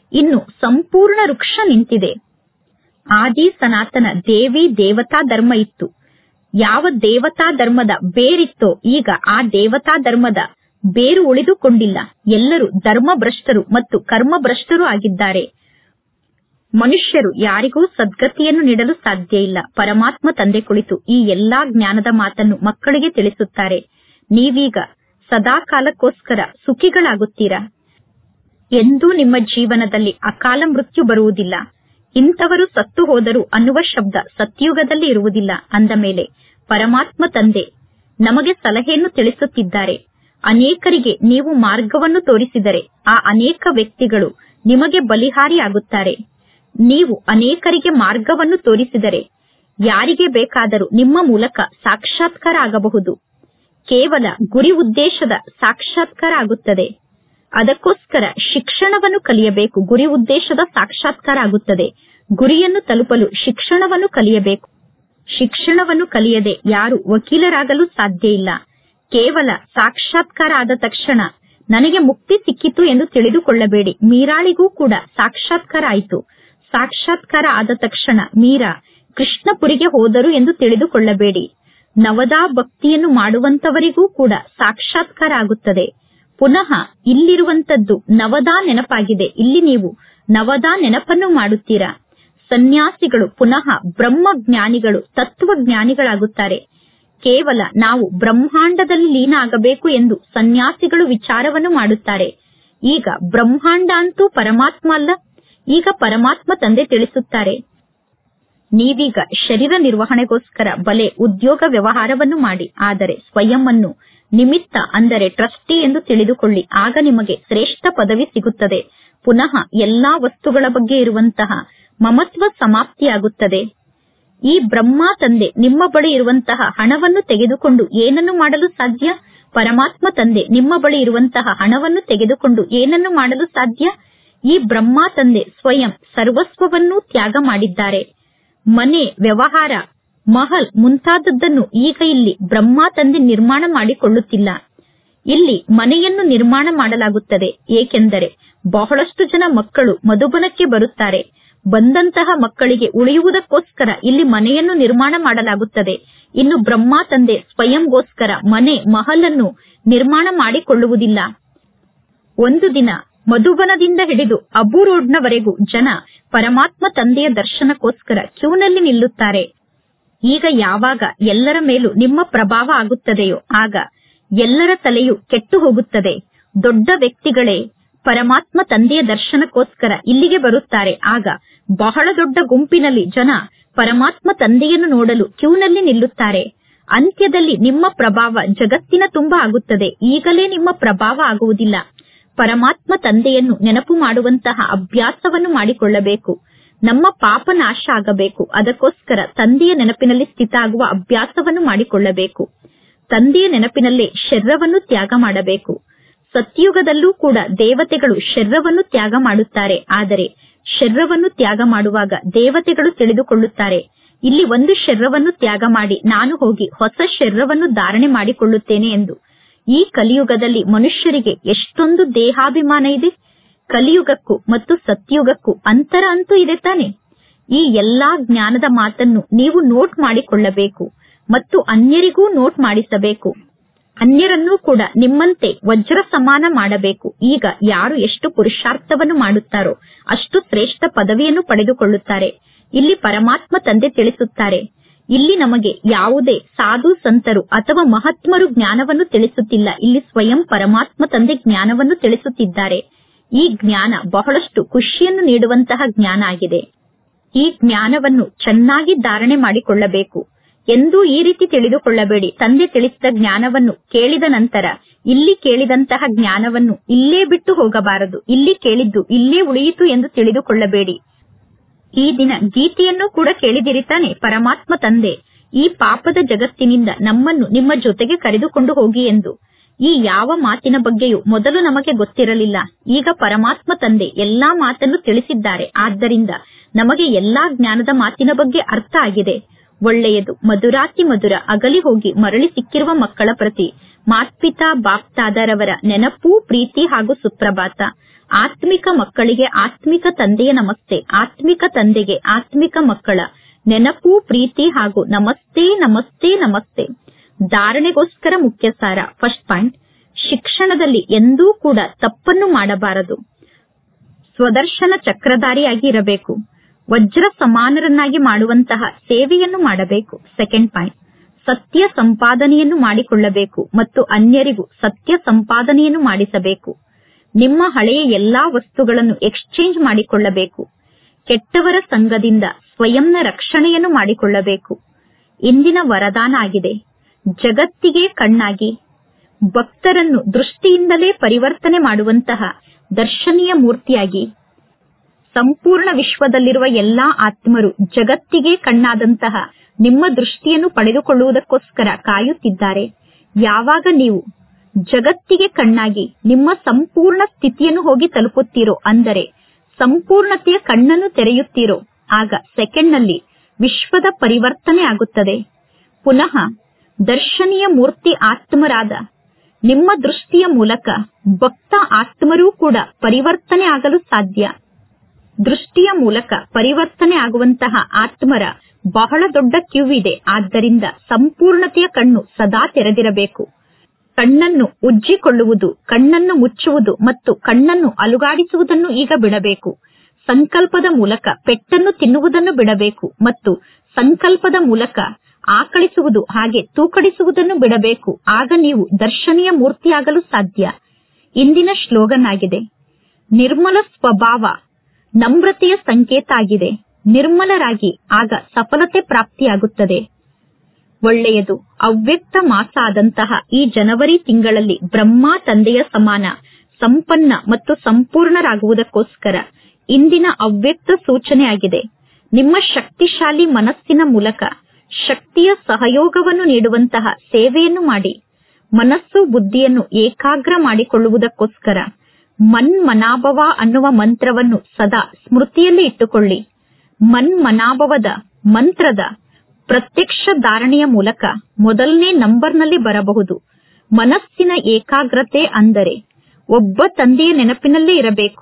ಇನ್ನು ಸಂಪೂರ್ಣ ವೃಕ್ಷ ನಿಂತಿದೆ ಆದಿ ಸನಾತನ ದೇವಿ ದೇವತಾ ಧರ್ಮ ಇತ್ತು ಯಾವ ದೇವತಾ ಧರ್ಮದ ಬೇರಿತ್ತೋ ಈಗ ಆ ದೇವತಾ ಧರ್ಮದ ಬೇರು ಉಳಿದುಕೊಂಡಿಲ್ಲ ಎಲ್ಲರೂ ಧರ್ಮಭ್ರಷ್ಟರು ಮತ್ತು ಕರ್ಮಭ್ರಷ್ಟರು ಆಗಿದ್ದಾರೆ ಮನುಷ್ಯರು ಯಾರಿಗೂ ಸದ್ಗತಿಯನ್ನು ನೀಡಲು ಸಾಧ್ಯ ಇಲ್ಲ ಪರಮಾತ್ಮ ತಂದೆ ಕುಳಿತು ಈ ಎಲ್ಲಾ ಜ್ಞಾನದ ಮಾತನ್ನು ಮಕ್ಕಳಿಗೆ ತಿಳಿಸುತ್ತಾರೆ ನೀವೀಗ ಸದಾ ಕಾಲಕ್ಕೋಸ್ಕರ ಸುಖಿಗಳಾಗುತ್ತೀರಾ ಎಂದೂ ನಿಮ್ಮ ಜೀವನದಲ್ಲಿ ಅಕಾಲ ಮೃತ್ಯು ಬರುವುದಿಲ್ಲ ಇಂಥವರು ಸತ್ತು ಹೋದರು ಅನ್ನುವ ಶಬ್ದ ಸತ್ಯುಗದಲ್ಲಿ ಇರುವುದಿಲ್ಲ ಅಂದ ಮೇಲೆ ಪರಮಾತ್ಮ ತಂದೆ ನಮಗೆ ಸಲಹೆಯನ್ನು ತಿಳಿಸುತ್ತಿದ್ದಾರೆ ಅನೇಕರಿಗೆ ನೀವು ಮಾರ್ಗವನ್ನು ತೋರಿಸಿದರೆ ಆ ಅನೇಕ ವ್ಯಕ್ತಿಗಳು ನಿಮಗೆ ಬಲಿಹಾರಿಯಾಗುತ್ತಾರೆ ನೀವು ಅನೇಕರಿಗೆ ಮಾರ್ಗವನ್ನು ತೋರಿಸಿದರೆ ಯಾರಿಗೆ ಬೇಕಾದರೂ ನಿಮ್ಮ ಮೂಲಕ ಸಾಕ್ಷಾತ್ಕಾರ ಆಗಬಹುದು ಕೇವಲ ಗುರಿ ಉದ್ದೇಶದ ಸಾಕ್ಷಾತ್ಕಾರ ಆಗುತ್ತದೆ ಅದಕ್ಕೋಸ್ಕರ ಶಿಕ್ಷಣವನ್ನು ಕಲಿಯಬೇಕು ಗುರಿ ಉದ್ದೇಶದ ಸಾಕ್ಷಾತ್ಕಾರ ಆಗುತ್ತದೆ ಗುರಿಯನ್ನು ತಲುಪಲು ಶಿಕ್ಷಣವನ್ನು ಕಲಿಯಬೇಕು ಶಿಕ್ಷಣವನ್ನು ಕಲಿಯದೆ ಯಾರು ವಕೀಲರಾಗಲು ಸಾಧ್ಯ ಇಲ್ಲ ಕೇವಲ ಸಾಕ್ಷಾತ್ಕಾರ ಆದ ತಕ್ಷಣ ನನಗೆ ಮುಕ್ತಿ ಸಿಕ್ಕಿತು ಎಂದು ತಿಳಿದುಕೊಳ್ಳಬೇಡಿ ಮೀರಾಳಿಗೂ ಕೂಡ ಸಾಕ್ಷಾತ್ಕಾರ ಆಯಿತು ಸಾಕ್ಷಾತ್ಕಾರ ಆದ ತಕ್ಷಣ ಮೀರಾ ಕೃಷ್ಣಪುರಿಗೆ ಹೋದರು ಎಂದು ತಿಳಿದುಕೊಳ್ಳಬೇಡಿ ನವದಾ ಭಕ್ತಿಯನ್ನು ಮಾಡುವಂತವರಿಗೂ ಕೂಡ ಸಾಕ್ಷಾತ್ಕಾರ ಆಗುತ್ತದೆ ಪುನಃ ಇಲ್ಲಿರುವಂತದ್ದು ನವದಾ ನೆನಪಾಗಿದೆ ಇಲ್ಲಿ ನೀವು ನವದಾ ನೆನಪನ್ನು ಮಾಡುತ್ತೀರಾ ಸನ್ಯಾಸಿಗಳು ಪುನಃ ಬ್ರಹ್ಮಜ್ಞಾನಿಗಳು ತತ್ವಜ್ಞಾನಿಗಳಾಗುತ್ತಾರೆ ಕೇವಲ ನಾವು ಬ್ರಹ್ಮಾಂಡದಲ್ಲಿ ಲೀನ ಆಗಬೇಕು ಎಂದು ಸನ್ಯಾಸಿಗಳು ವಿಚಾರವನ್ನು ಮಾಡುತ್ತಾರೆ ಈಗ ಬ್ರಹ್ಮಾಂಡ ಅಂತೂ ಪರಮಾತ್ಮ ಅಲ್ಲ ಈಗ ಪರಮಾತ್ಮ ತಂದೆ ತಿಳಿಸುತ್ತಾರೆ ನೀವೀಗ ಶರೀರ ನಿರ್ವಹಣೆಗೋಸ್ಕರ ಬಲೆ ಉದ್ಯೋಗ ವ್ಯವಹಾರವನ್ನು ಮಾಡಿ ಆದರೆ ಸ್ವಯಂ ಅನ್ನು ನಿಮಿತ್ತ ಅಂದರೆ ಟ್ರಸ್ಟಿ ಎಂದು ತಿಳಿದುಕೊಳ್ಳಿ ಆಗ ನಿಮಗೆ ಶ್ರೇಷ್ಠ ಪದವಿ ಸಿಗುತ್ತದೆ ಪುನಃ ಎಲ್ಲಾ ವಸ್ತುಗಳ ಬಗ್ಗೆ ಇರುವಂತಹ ಮಮತ್ವ ಸಮಾಪ್ತಿಯಾಗುತ್ತದೆ ಈ ಬ್ರಹ್ಮ ತಂದೆ ನಿಮ್ಮ ಬಳಿ ಇರುವಂತಹ ಹಣವನ್ನು ತೆಗೆದುಕೊಂಡು ಏನನ್ನು ಮಾಡಲು ಸಾಧ್ಯ ಪರಮಾತ್ಮ ತಂದೆ ನಿಮ್ಮ ಬಳಿ ಇರುವಂತಹ ಹಣವನ್ನು ತೆಗೆದುಕೊಂಡು ಏನನ್ನು ಮಾಡಲು ಸಾಧ್ಯ ಈ ಬ್ರಹ್ಮ ತಂದೆ ಸ್ವಯಂ ಸರ್ವಸ್ವವನ್ನೂ ತ್ಯಾಗ ಮಾಡಿದ್ದಾರೆ ಮನೆ ವ್ಯವಹಾರ ಮಹಲ್ ಮುಂತಾದದ್ದನ್ನು ಈಗ ಇಲ್ಲಿ ಬ್ರಹ್ಮ ತಂದೆ ನಿರ್ಮಾಣ ಮಾಡಿಕೊಳ್ಳುತ್ತಿಲ್ಲ ಇಲ್ಲಿ ಮನೆಯನ್ನು ನಿರ್ಮಾಣ ಮಾಡಲಾಗುತ್ತದೆ ಏಕೆಂದರೆ ಬಹಳಷ್ಟು ಜನ ಮಕ್ಕಳು ಮಧುಬನಕ್ಕೆ ಬರುತ್ತಾರೆ ಬಂದಂತಹ ಮಕ್ಕಳಿಗೆ ಉಳಿಯುವುದಕ್ಕೋಸ್ಕರ ಇಲ್ಲಿ ಮನೆಯನ್ನು ನಿರ್ಮಾಣ ಮಾಡಲಾಗುತ್ತದೆ ಇನ್ನು ಬ್ರಹ್ಮ ತಂದೆ ಸ್ವಯಂಗೋಸ್ಕರ ಮನೆ ಮಹಲನ್ನು ನಿರ್ಮಾಣ ಮಾಡಿಕೊಳ್ಳುವುದಿಲ್ಲ ಒಂದು ದಿನ ಮಧುಬನದಿಂದ ಹಿಡಿದು ಅಬು ರೋಡ್ನವರೆಗೂ ಜನ ಪರಮಾತ್ಮ ತಂದೆಯ ದರ್ಶನಕ್ಕೋಸ್ಕರ ಕ್ಯೂನಲ್ಲಿ ನಿಲ್ಲುತ್ತಾರೆ ಈಗ ಯಾವಾಗ ಎಲ್ಲರ ಮೇಲೂ ನಿಮ್ಮ ಪ್ರಭಾವ ಆಗುತ್ತದೆಯೋ ಆಗ ಎಲ್ಲರ ತಲೆಯು ಕೆಟ್ಟು ಹೋಗುತ್ತದೆ ದೊಡ್ಡ ವ್ಯಕ್ತಿಗಳೇ ಪರಮಾತ್ಮ ತಂದೆಯ ದರ್ಶನಕ್ಕೋಸ್ಕರ ಇಲ್ಲಿಗೆ ಬರುತ್ತಾರೆ ಆಗ ಬಹಳ ದೊಡ್ಡ ಗುಂಪಿನಲ್ಲಿ ಜನ ಪರಮಾತ್ಮ ತಂದೆಯನ್ನು ನೋಡಲು ಕ್ಯೂನಲ್ಲಿ ನಿಲ್ಲುತ್ತಾರೆ ಅಂತ್ಯದಲ್ಲಿ ನಿಮ್ಮ ಪ್ರಭಾವ ಜಗತ್ತಿನ ತುಂಬ ಆಗುತ್ತದೆ ಈಗಲೇ ನಿಮ್ಮ ಪ್ರಭಾವ ಆಗುವುದಿಲ್ಲ ಪರಮಾತ್ಮ ತಂದೆಯನ್ನು ನೆನಪು ಮಾಡುವಂತಹ ಅಭ್ಯಾಸವನ್ನು ಮಾಡಿಕೊಳ್ಳಬೇಕು ನಮ್ಮ ಪಾಪ ನಾಶ ಆಗಬೇಕು ಅದಕ್ಕೋಸ್ಕರ ತಂದೆಯ ನೆನಪಿನಲ್ಲಿ ಸ್ಥಿತ ಆಗುವ ಅಭ್ಯಾಸವನ್ನು ಮಾಡಿಕೊಳ್ಳಬೇಕು ತಂದೆಯ ನೆನಪಿನಲ್ಲೇ ಶರೀರವನ್ನು ತ್ಯಾಗ ಮಾಡಬೇಕು ಸತ್ಯುಗದಲ್ಲೂ ಕೂಡ ದೇವತೆಗಳು ಶರೀರವನ್ನು ತ್ಯಾಗ ಮಾಡುತ್ತಾರೆ ಆದರೆ ಶರೀರವನ್ನು ತ್ಯಾಗ ಮಾಡುವಾಗ ದೇವತೆಗಳು ತಿಳಿದುಕೊಳ್ಳುತ್ತಾರೆ ಇಲ್ಲಿ ಒಂದು ಶರೀರವನ್ನು ತ್ಯಾಗ ಮಾಡಿ ನಾನು ಹೋಗಿ ಹೊಸ ಶರೀರವನ್ನು ಧಾರಣೆ ಮಾಡಿಕೊಳ್ಳುತ್ತೇನೆ ಎಂದು ಈ ಕಲಿಯುಗದಲ್ಲಿ ಮನುಷ್ಯರಿಗೆ ಎಷ್ಟೊಂದು ದೇಹಾಭಿಮಾನ ಇದೆ ಕಲಿಯುಗಕ್ಕೂ ಮತ್ತು ಸತ್ಯುಗಕ್ಕೂ ಅಂತರ ಅಂತೂ ಇದೆ ತಾನೆ ಈ ಎಲ್ಲಾ ಜ್ಞಾನದ ಮಾತನ್ನು ನೀವು ನೋಟ್ ಮಾಡಿಕೊಳ್ಳಬೇಕು ಮತ್ತು ಅನ್ಯರಿಗೂ ನೋಟ್ ಮಾಡಿಸಬೇಕು ಅನ್ಯರನ್ನೂ ಕೂಡ ನಿಮ್ಮಂತೆ ವಜ್ರ ಸಮಾನ ಮಾಡಬೇಕು ಈಗ ಯಾರು ಎಷ್ಟು ಪುರುಷಾರ್ಥವನ್ನು ಮಾಡುತ್ತಾರೋ ಅಷ್ಟು ಶ್ರೇಷ್ಠ ಪದವಿಯನ್ನು ಪಡೆದುಕೊಳ್ಳುತ್ತಾರೆ ಇಲ್ಲಿ ಪರಮಾತ್ಮ ತಂದೆ ತಿಳಿಸುತ್ತಾರೆ ಇಲ್ಲಿ ನಮಗೆ ಯಾವುದೇ ಸಾಧು ಸಂತರು ಅಥವಾ ಮಹಾತ್ಮರು ಜ್ಞಾನವನ್ನು ತಿಳಿಸುತ್ತಿಲ್ಲ ಇಲ್ಲಿ ಸ್ವಯಂ ಪರಮಾತ್ಮ ತಂದೆ ಜ್ಞಾನವನ್ನು ತಿಳಿಸುತ್ತಿದ್ದಾರೆ ಈ ಜ್ಞಾನ ಬಹಳಷ್ಟು ಖುಷಿಯನ್ನು ನೀಡುವಂತಹ ಜ್ಞಾನ ಆಗಿದೆ ಈ ಜ್ಞಾನವನ್ನು ಚೆನ್ನಾಗಿ ಧಾರಣೆ ಮಾಡಿಕೊಳ್ಳಬೇಕು ಎಂದೂ ಈ ರೀತಿ ತಿಳಿದುಕೊಳ್ಳಬೇಡಿ ತಂದೆ ತಿಳಿಸಿದ ಜ್ಞಾನವನ್ನು ಕೇಳಿದ ನಂತರ ಇಲ್ಲಿ ಕೇಳಿದಂತಹ ಜ್ಞಾನವನ್ನು ಇಲ್ಲೇ ಬಿಟ್ಟು ಹೋಗಬಾರದು ಇಲ್ಲಿ ಕೇಳಿದ್ದು ಇಲ್ಲೇ ಉಳಿಯಿತು ಎಂದು ತಿಳಿದುಕೊಳ್ಳಬೇಡಿ ಈ ದಿನ ಗೀತೆಯನ್ನು ಕೂಡ ಕೇಳಿದಿರಿ ತಾನೆ ಪರಮಾತ್ಮ ತಂದೆ ಈ ಪಾಪದ ಜಗತ್ತಿನಿಂದ ನಮ್ಮನ್ನು ನಿಮ್ಮ ಜೊತೆಗೆ ಕರೆದುಕೊಂಡು ಹೋಗಿ ಎಂದು ಈ ಯಾವ ಮಾತಿನ ಬಗ್ಗೆಯೂ ಮೊದಲು ನಮಗೆ ಗೊತ್ತಿರಲಿಲ್ಲ ಈಗ ಪರಮಾತ್ಮ ತಂದೆ ಎಲ್ಲಾ ಮಾತನ್ನು ತಿಳಿಸಿದ್ದಾರೆ ಆದ್ದರಿಂದ ನಮಗೆ ಎಲ್ಲಾ ಜ್ಞಾನದ ಮಾತಿನ ಬಗ್ಗೆ ಅರ್ಥ ಆಗಿದೆ ಒಳ್ಳೆಯದು ಮಧುರಾತಿ ಮಧುರ ಅಗಲಿ ಹೋಗಿ ಮರಳಿ ಸಿಕ್ಕಿರುವ ಮಕ್ಕಳ ಪ್ರತಿ ಮಾತ್ಪಿತಾ ಬಾಪ್ತಾದರವರ ನೆನಪು ಪ್ರೀತಿ ಹಾಗೂ ಸುಪ್ರಭಾತ ಆತ್ಮಿಕ ಮಕ್ಕಳಿಗೆ ಆತ್ಮಿಕ ತಂದೆಯ ನಮಸ್ತೆ ಆತ್ಮಿಕ ತಂದೆಗೆ ಆತ್ಮಿಕ ಮಕ್ಕಳ ನೆನಪು ಪ್ರೀತಿ ಹಾಗೂ ನಮಸ್ತೆ ನಮಸ್ತೆ ನಮಸ್ತೆ ಧಾರಣೆಗೋಸ್ಕರ ಮುಖ್ಯ ಸಾರ ಫಸ್ಟ್ ಪಾಯಿಂಟ್ ಶಿಕ್ಷಣದಲ್ಲಿ ಎಂದೂ ಕೂಡ ತಪ್ಪನ್ನು ಮಾಡಬಾರದು ಸ್ವದರ್ಶನ ಚಕ್ರಧಾರಿಯಾಗಿ ಇರಬೇಕು ವಜ್ರ ಸಮಾನರನ್ನಾಗಿ ಮಾಡುವಂತಹ ಸೇವೆಯನ್ನು ಮಾಡಬೇಕು ಸೆಕೆಂಡ್ ಪಾಯಿಂಟ್ ಸತ್ಯ ಸಂಪಾದನೆಯನ್ನು ಮಾಡಿಕೊಳ್ಳಬೇಕು ಮತ್ತು ಅನ್ಯರಿಗೂ ಸತ್ಯ ಸಂಪಾದನೆಯನ್ನು ಮಾಡಿಸಬೇಕು ನಿಮ್ಮ ಹಳೆಯ ಎಲ್ಲಾ ವಸ್ತುಗಳನ್ನು ಎಕ್ಸ್ಚೇಂಜ್ ಮಾಡಿಕೊಳ್ಳಬೇಕು ಕೆಟ್ಟವರ ಸಂಘದಿಂದ ಸ್ವಯಂನ ರಕ್ಷಣೆಯನ್ನು ಮಾಡಿಕೊಳ್ಳಬೇಕು ಇಂದಿನ ವರದಾನ ಆಗಿದೆ ಜಗತ್ತಿಗೆ ಕಣ್ಣಾಗಿ ಭಕ್ತರನ್ನು ದೃಷ್ಟಿಯಿಂದಲೇ ಪರಿವರ್ತನೆ ಮಾಡುವಂತಹ ದರ್ಶನೀಯ ಮೂರ್ತಿಯಾಗಿ ಸಂಪೂರ್ಣ ವಿಶ್ವದಲ್ಲಿರುವ ಎಲ್ಲಾ ಆತ್ಮರು ಜಗತ್ತಿಗೆ ಕಣ್ಣಾದಂತಹ ನಿಮ್ಮ ದೃಷ್ಟಿಯನ್ನು ಪಡೆದುಕೊಳ್ಳುವುದಕ್ಕೋಸ್ಕರ ಕಾಯುತ್ತಿದ್ದಾರೆ ಯಾವಾಗ ನೀವು ಜಗತ್ತಿಗೆ ಕಣ್ಣಾಗಿ ನಿಮ್ಮ ಸಂಪೂರ್ಣ ಸ್ಥಿತಿಯನ್ನು ಹೋಗಿ ತಲುಪುತ್ತೀರೋ ಅಂದರೆ ಸಂಪೂರ್ಣತೆಯ ಕಣ್ಣನ್ನು ತೆರೆಯುತ್ತೀರೋ ಆಗ ಸೆಕೆಂಡ್ನಲ್ಲಿ ವಿಶ್ವದ ಪರಿವರ್ತನೆ ಆಗುತ್ತದೆ ಪುನಃ ದರ್ಶನೀಯ ಮೂರ್ತಿ ಆತ್ಮರಾದ ನಿಮ್ಮ ದೃಷ್ಟಿಯ ಮೂಲಕ ಭಕ್ತ ಆತ್ಮರೂ ಕೂಡ ಪರಿವರ್ತನೆ ಆಗಲು ಸಾಧ್ಯ ದೃಷ್ಟಿಯ ಮೂಲಕ ಪರಿವರ್ತನೆ ಆಗುವಂತಹ ಆತ್ಮರ ಬಹಳ ದೊಡ್ಡ ಕ್ಯೂ ಇದೆ ಆದ್ದರಿಂದ ಸಂಪೂರ್ಣತೆಯ ಕಣ್ಣು ಸದಾ ತೆರೆದಿರಬೇಕು ಕಣ್ಣನ್ನು ಉಜ್ಜಿಕೊಳ್ಳುವುದು ಕಣ್ಣನ್ನು ಮುಚ್ಚುವುದು ಮತ್ತು ಕಣ್ಣನ್ನು ಅಲುಗಾಡಿಸುವುದನ್ನು ಈಗ ಬಿಡಬೇಕು ಸಂಕಲ್ಪದ ಮೂಲಕ ಪೆಟ್ಟನ್ನು ತಿನ್ನುವುದನ್ನು ಬಿಡಬೇಕು ಮತ್ತು ಸಂಕಲ್ಪದ ಮೂಲಕ ಆಕಳಿಸುವುದು ಹಾಗೆ ತೂಕಡಿಸುವುದನ್ನು ಬಿಡಬೇಕು ಆಗ ನೀವು ದರ್ಶನೀಯ ಮೂರ್ತಿಯಾಗಲು ಸಾಧ್ಯ ಇಂದಿನ ಶ್ಲೋಗನ್ ಆಗಿದೆ ನಿರ್ಮಲ ಸ್ವಭಾವ ನಮ್ರತೆಯ ಸಂಕೇತ ಆಗಿದೆ ನಿರ್ಮಲರಾಗಿ ಆಗ ಸಫಲತೆ ಪ್ರಾಪ್ತಿಯಾಗುತ್ತದೆ ಒಳ್ಳೆಯದು ಅವ್ಯಕ್ತ ಮಾಸ ಆದಂತಹ ಈ ಜನವರಿ ತಿಂಗಳಲ್ಲಿ ಬ್ರಹ್ಮ ತಂದೆಯ ಸಮಾನ ಸಂಪನ್ನ ಮತ್ತು ಸಂಪೂರ್ಣರಾಗುವುದಕ್ಕೋಸ್ಕರ ಇಂದಿನ ಅವ್ಯಕ್ತ ಸೂಚನೆಯಾಗಿದೆ ನಿಮ್ಮ ಶಕ್ತಿಶಾಲಿ ಮನಸ್ಸಿನ ಮೂಲಕ ಶಕ್ತಿಯ ಸಹಯೋಗವನ್ನು ನೀಡುವಂತಹ ಸೇವೆಯನ್ನು ಮಾಡಿ ಮನಸ್ಸು ಬುದ್ಧಿಯನ್ನು ಏಕಾಗ್ರ ಮಾಡಿಕೊಳ್ಳುವುದಕ್ಕೋಸ್ಕರ ಮನ್ಮನಾಭವ ಅನ್ನುವ ಮಂತ್ರವನ್ನು ಸದಾ ಸ್ಮೃತಿಯಲ್ಲಿ ಇಟ್ಟುಕೊಳ್ಳಿ ಮನ್ಮನಾಭವದ ಮಂತ್ರದ ಪ್ರತ್ಯಕ್ಷ ಧಾರಣೆಯ ಮೂಲಕ ಮೊದಲನೇ ನಂಬರ್ನಲ್ಲಿ ಬರಬಹುದು ಮನಸ್ಸಿನ ಏಕಾಗ್ರತೆ ಅಂದರೆ ಒಬ್ಬ ತಂದೆಯ ನೆನಪಿನಲ್ಲೇ ಇರಬೇಕು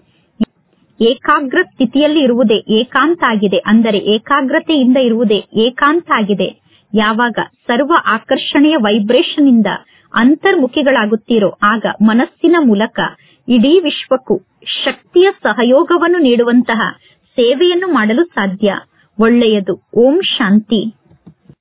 ಏಕಾಗ್ರ ಸ್ಥಿತಿಯಲ್ಲಿ ಇರುವುದೇ ಏಕಾಂತ ಆಗಿದೆ ಅಂದರೆ ಏಕಾಗ್ರತೆಯಿಂದ ಇರುವುದೇ ಏಕಾಂತ ಆಗಿದೆ ಯಾವಾಗ ಸರ್ವ ಆಕರ್ಷಣೆಯ ವೈಬ್ರೇಷನ್ ಇಂದ ಅಂತರ್ಮುಖಿಗಳಾಗುತ್ತೀರೋ ಆಗ ಮನಸ್ಸಿನ ಮೂಲಕ ಇಡೀ ವಿಶ್ವಕ್ಕೂ ಶಕ್ತಿಯ ಸಹಯೋಗವನ್ನು ನೀಡುವಂತಹ ಸೇವೆಯನ್ನು ಮಾಡಲು ಸಾಧ್ಯ ಒಳ್ಳೆಯದು ಓಂ ಶಾಂತಿ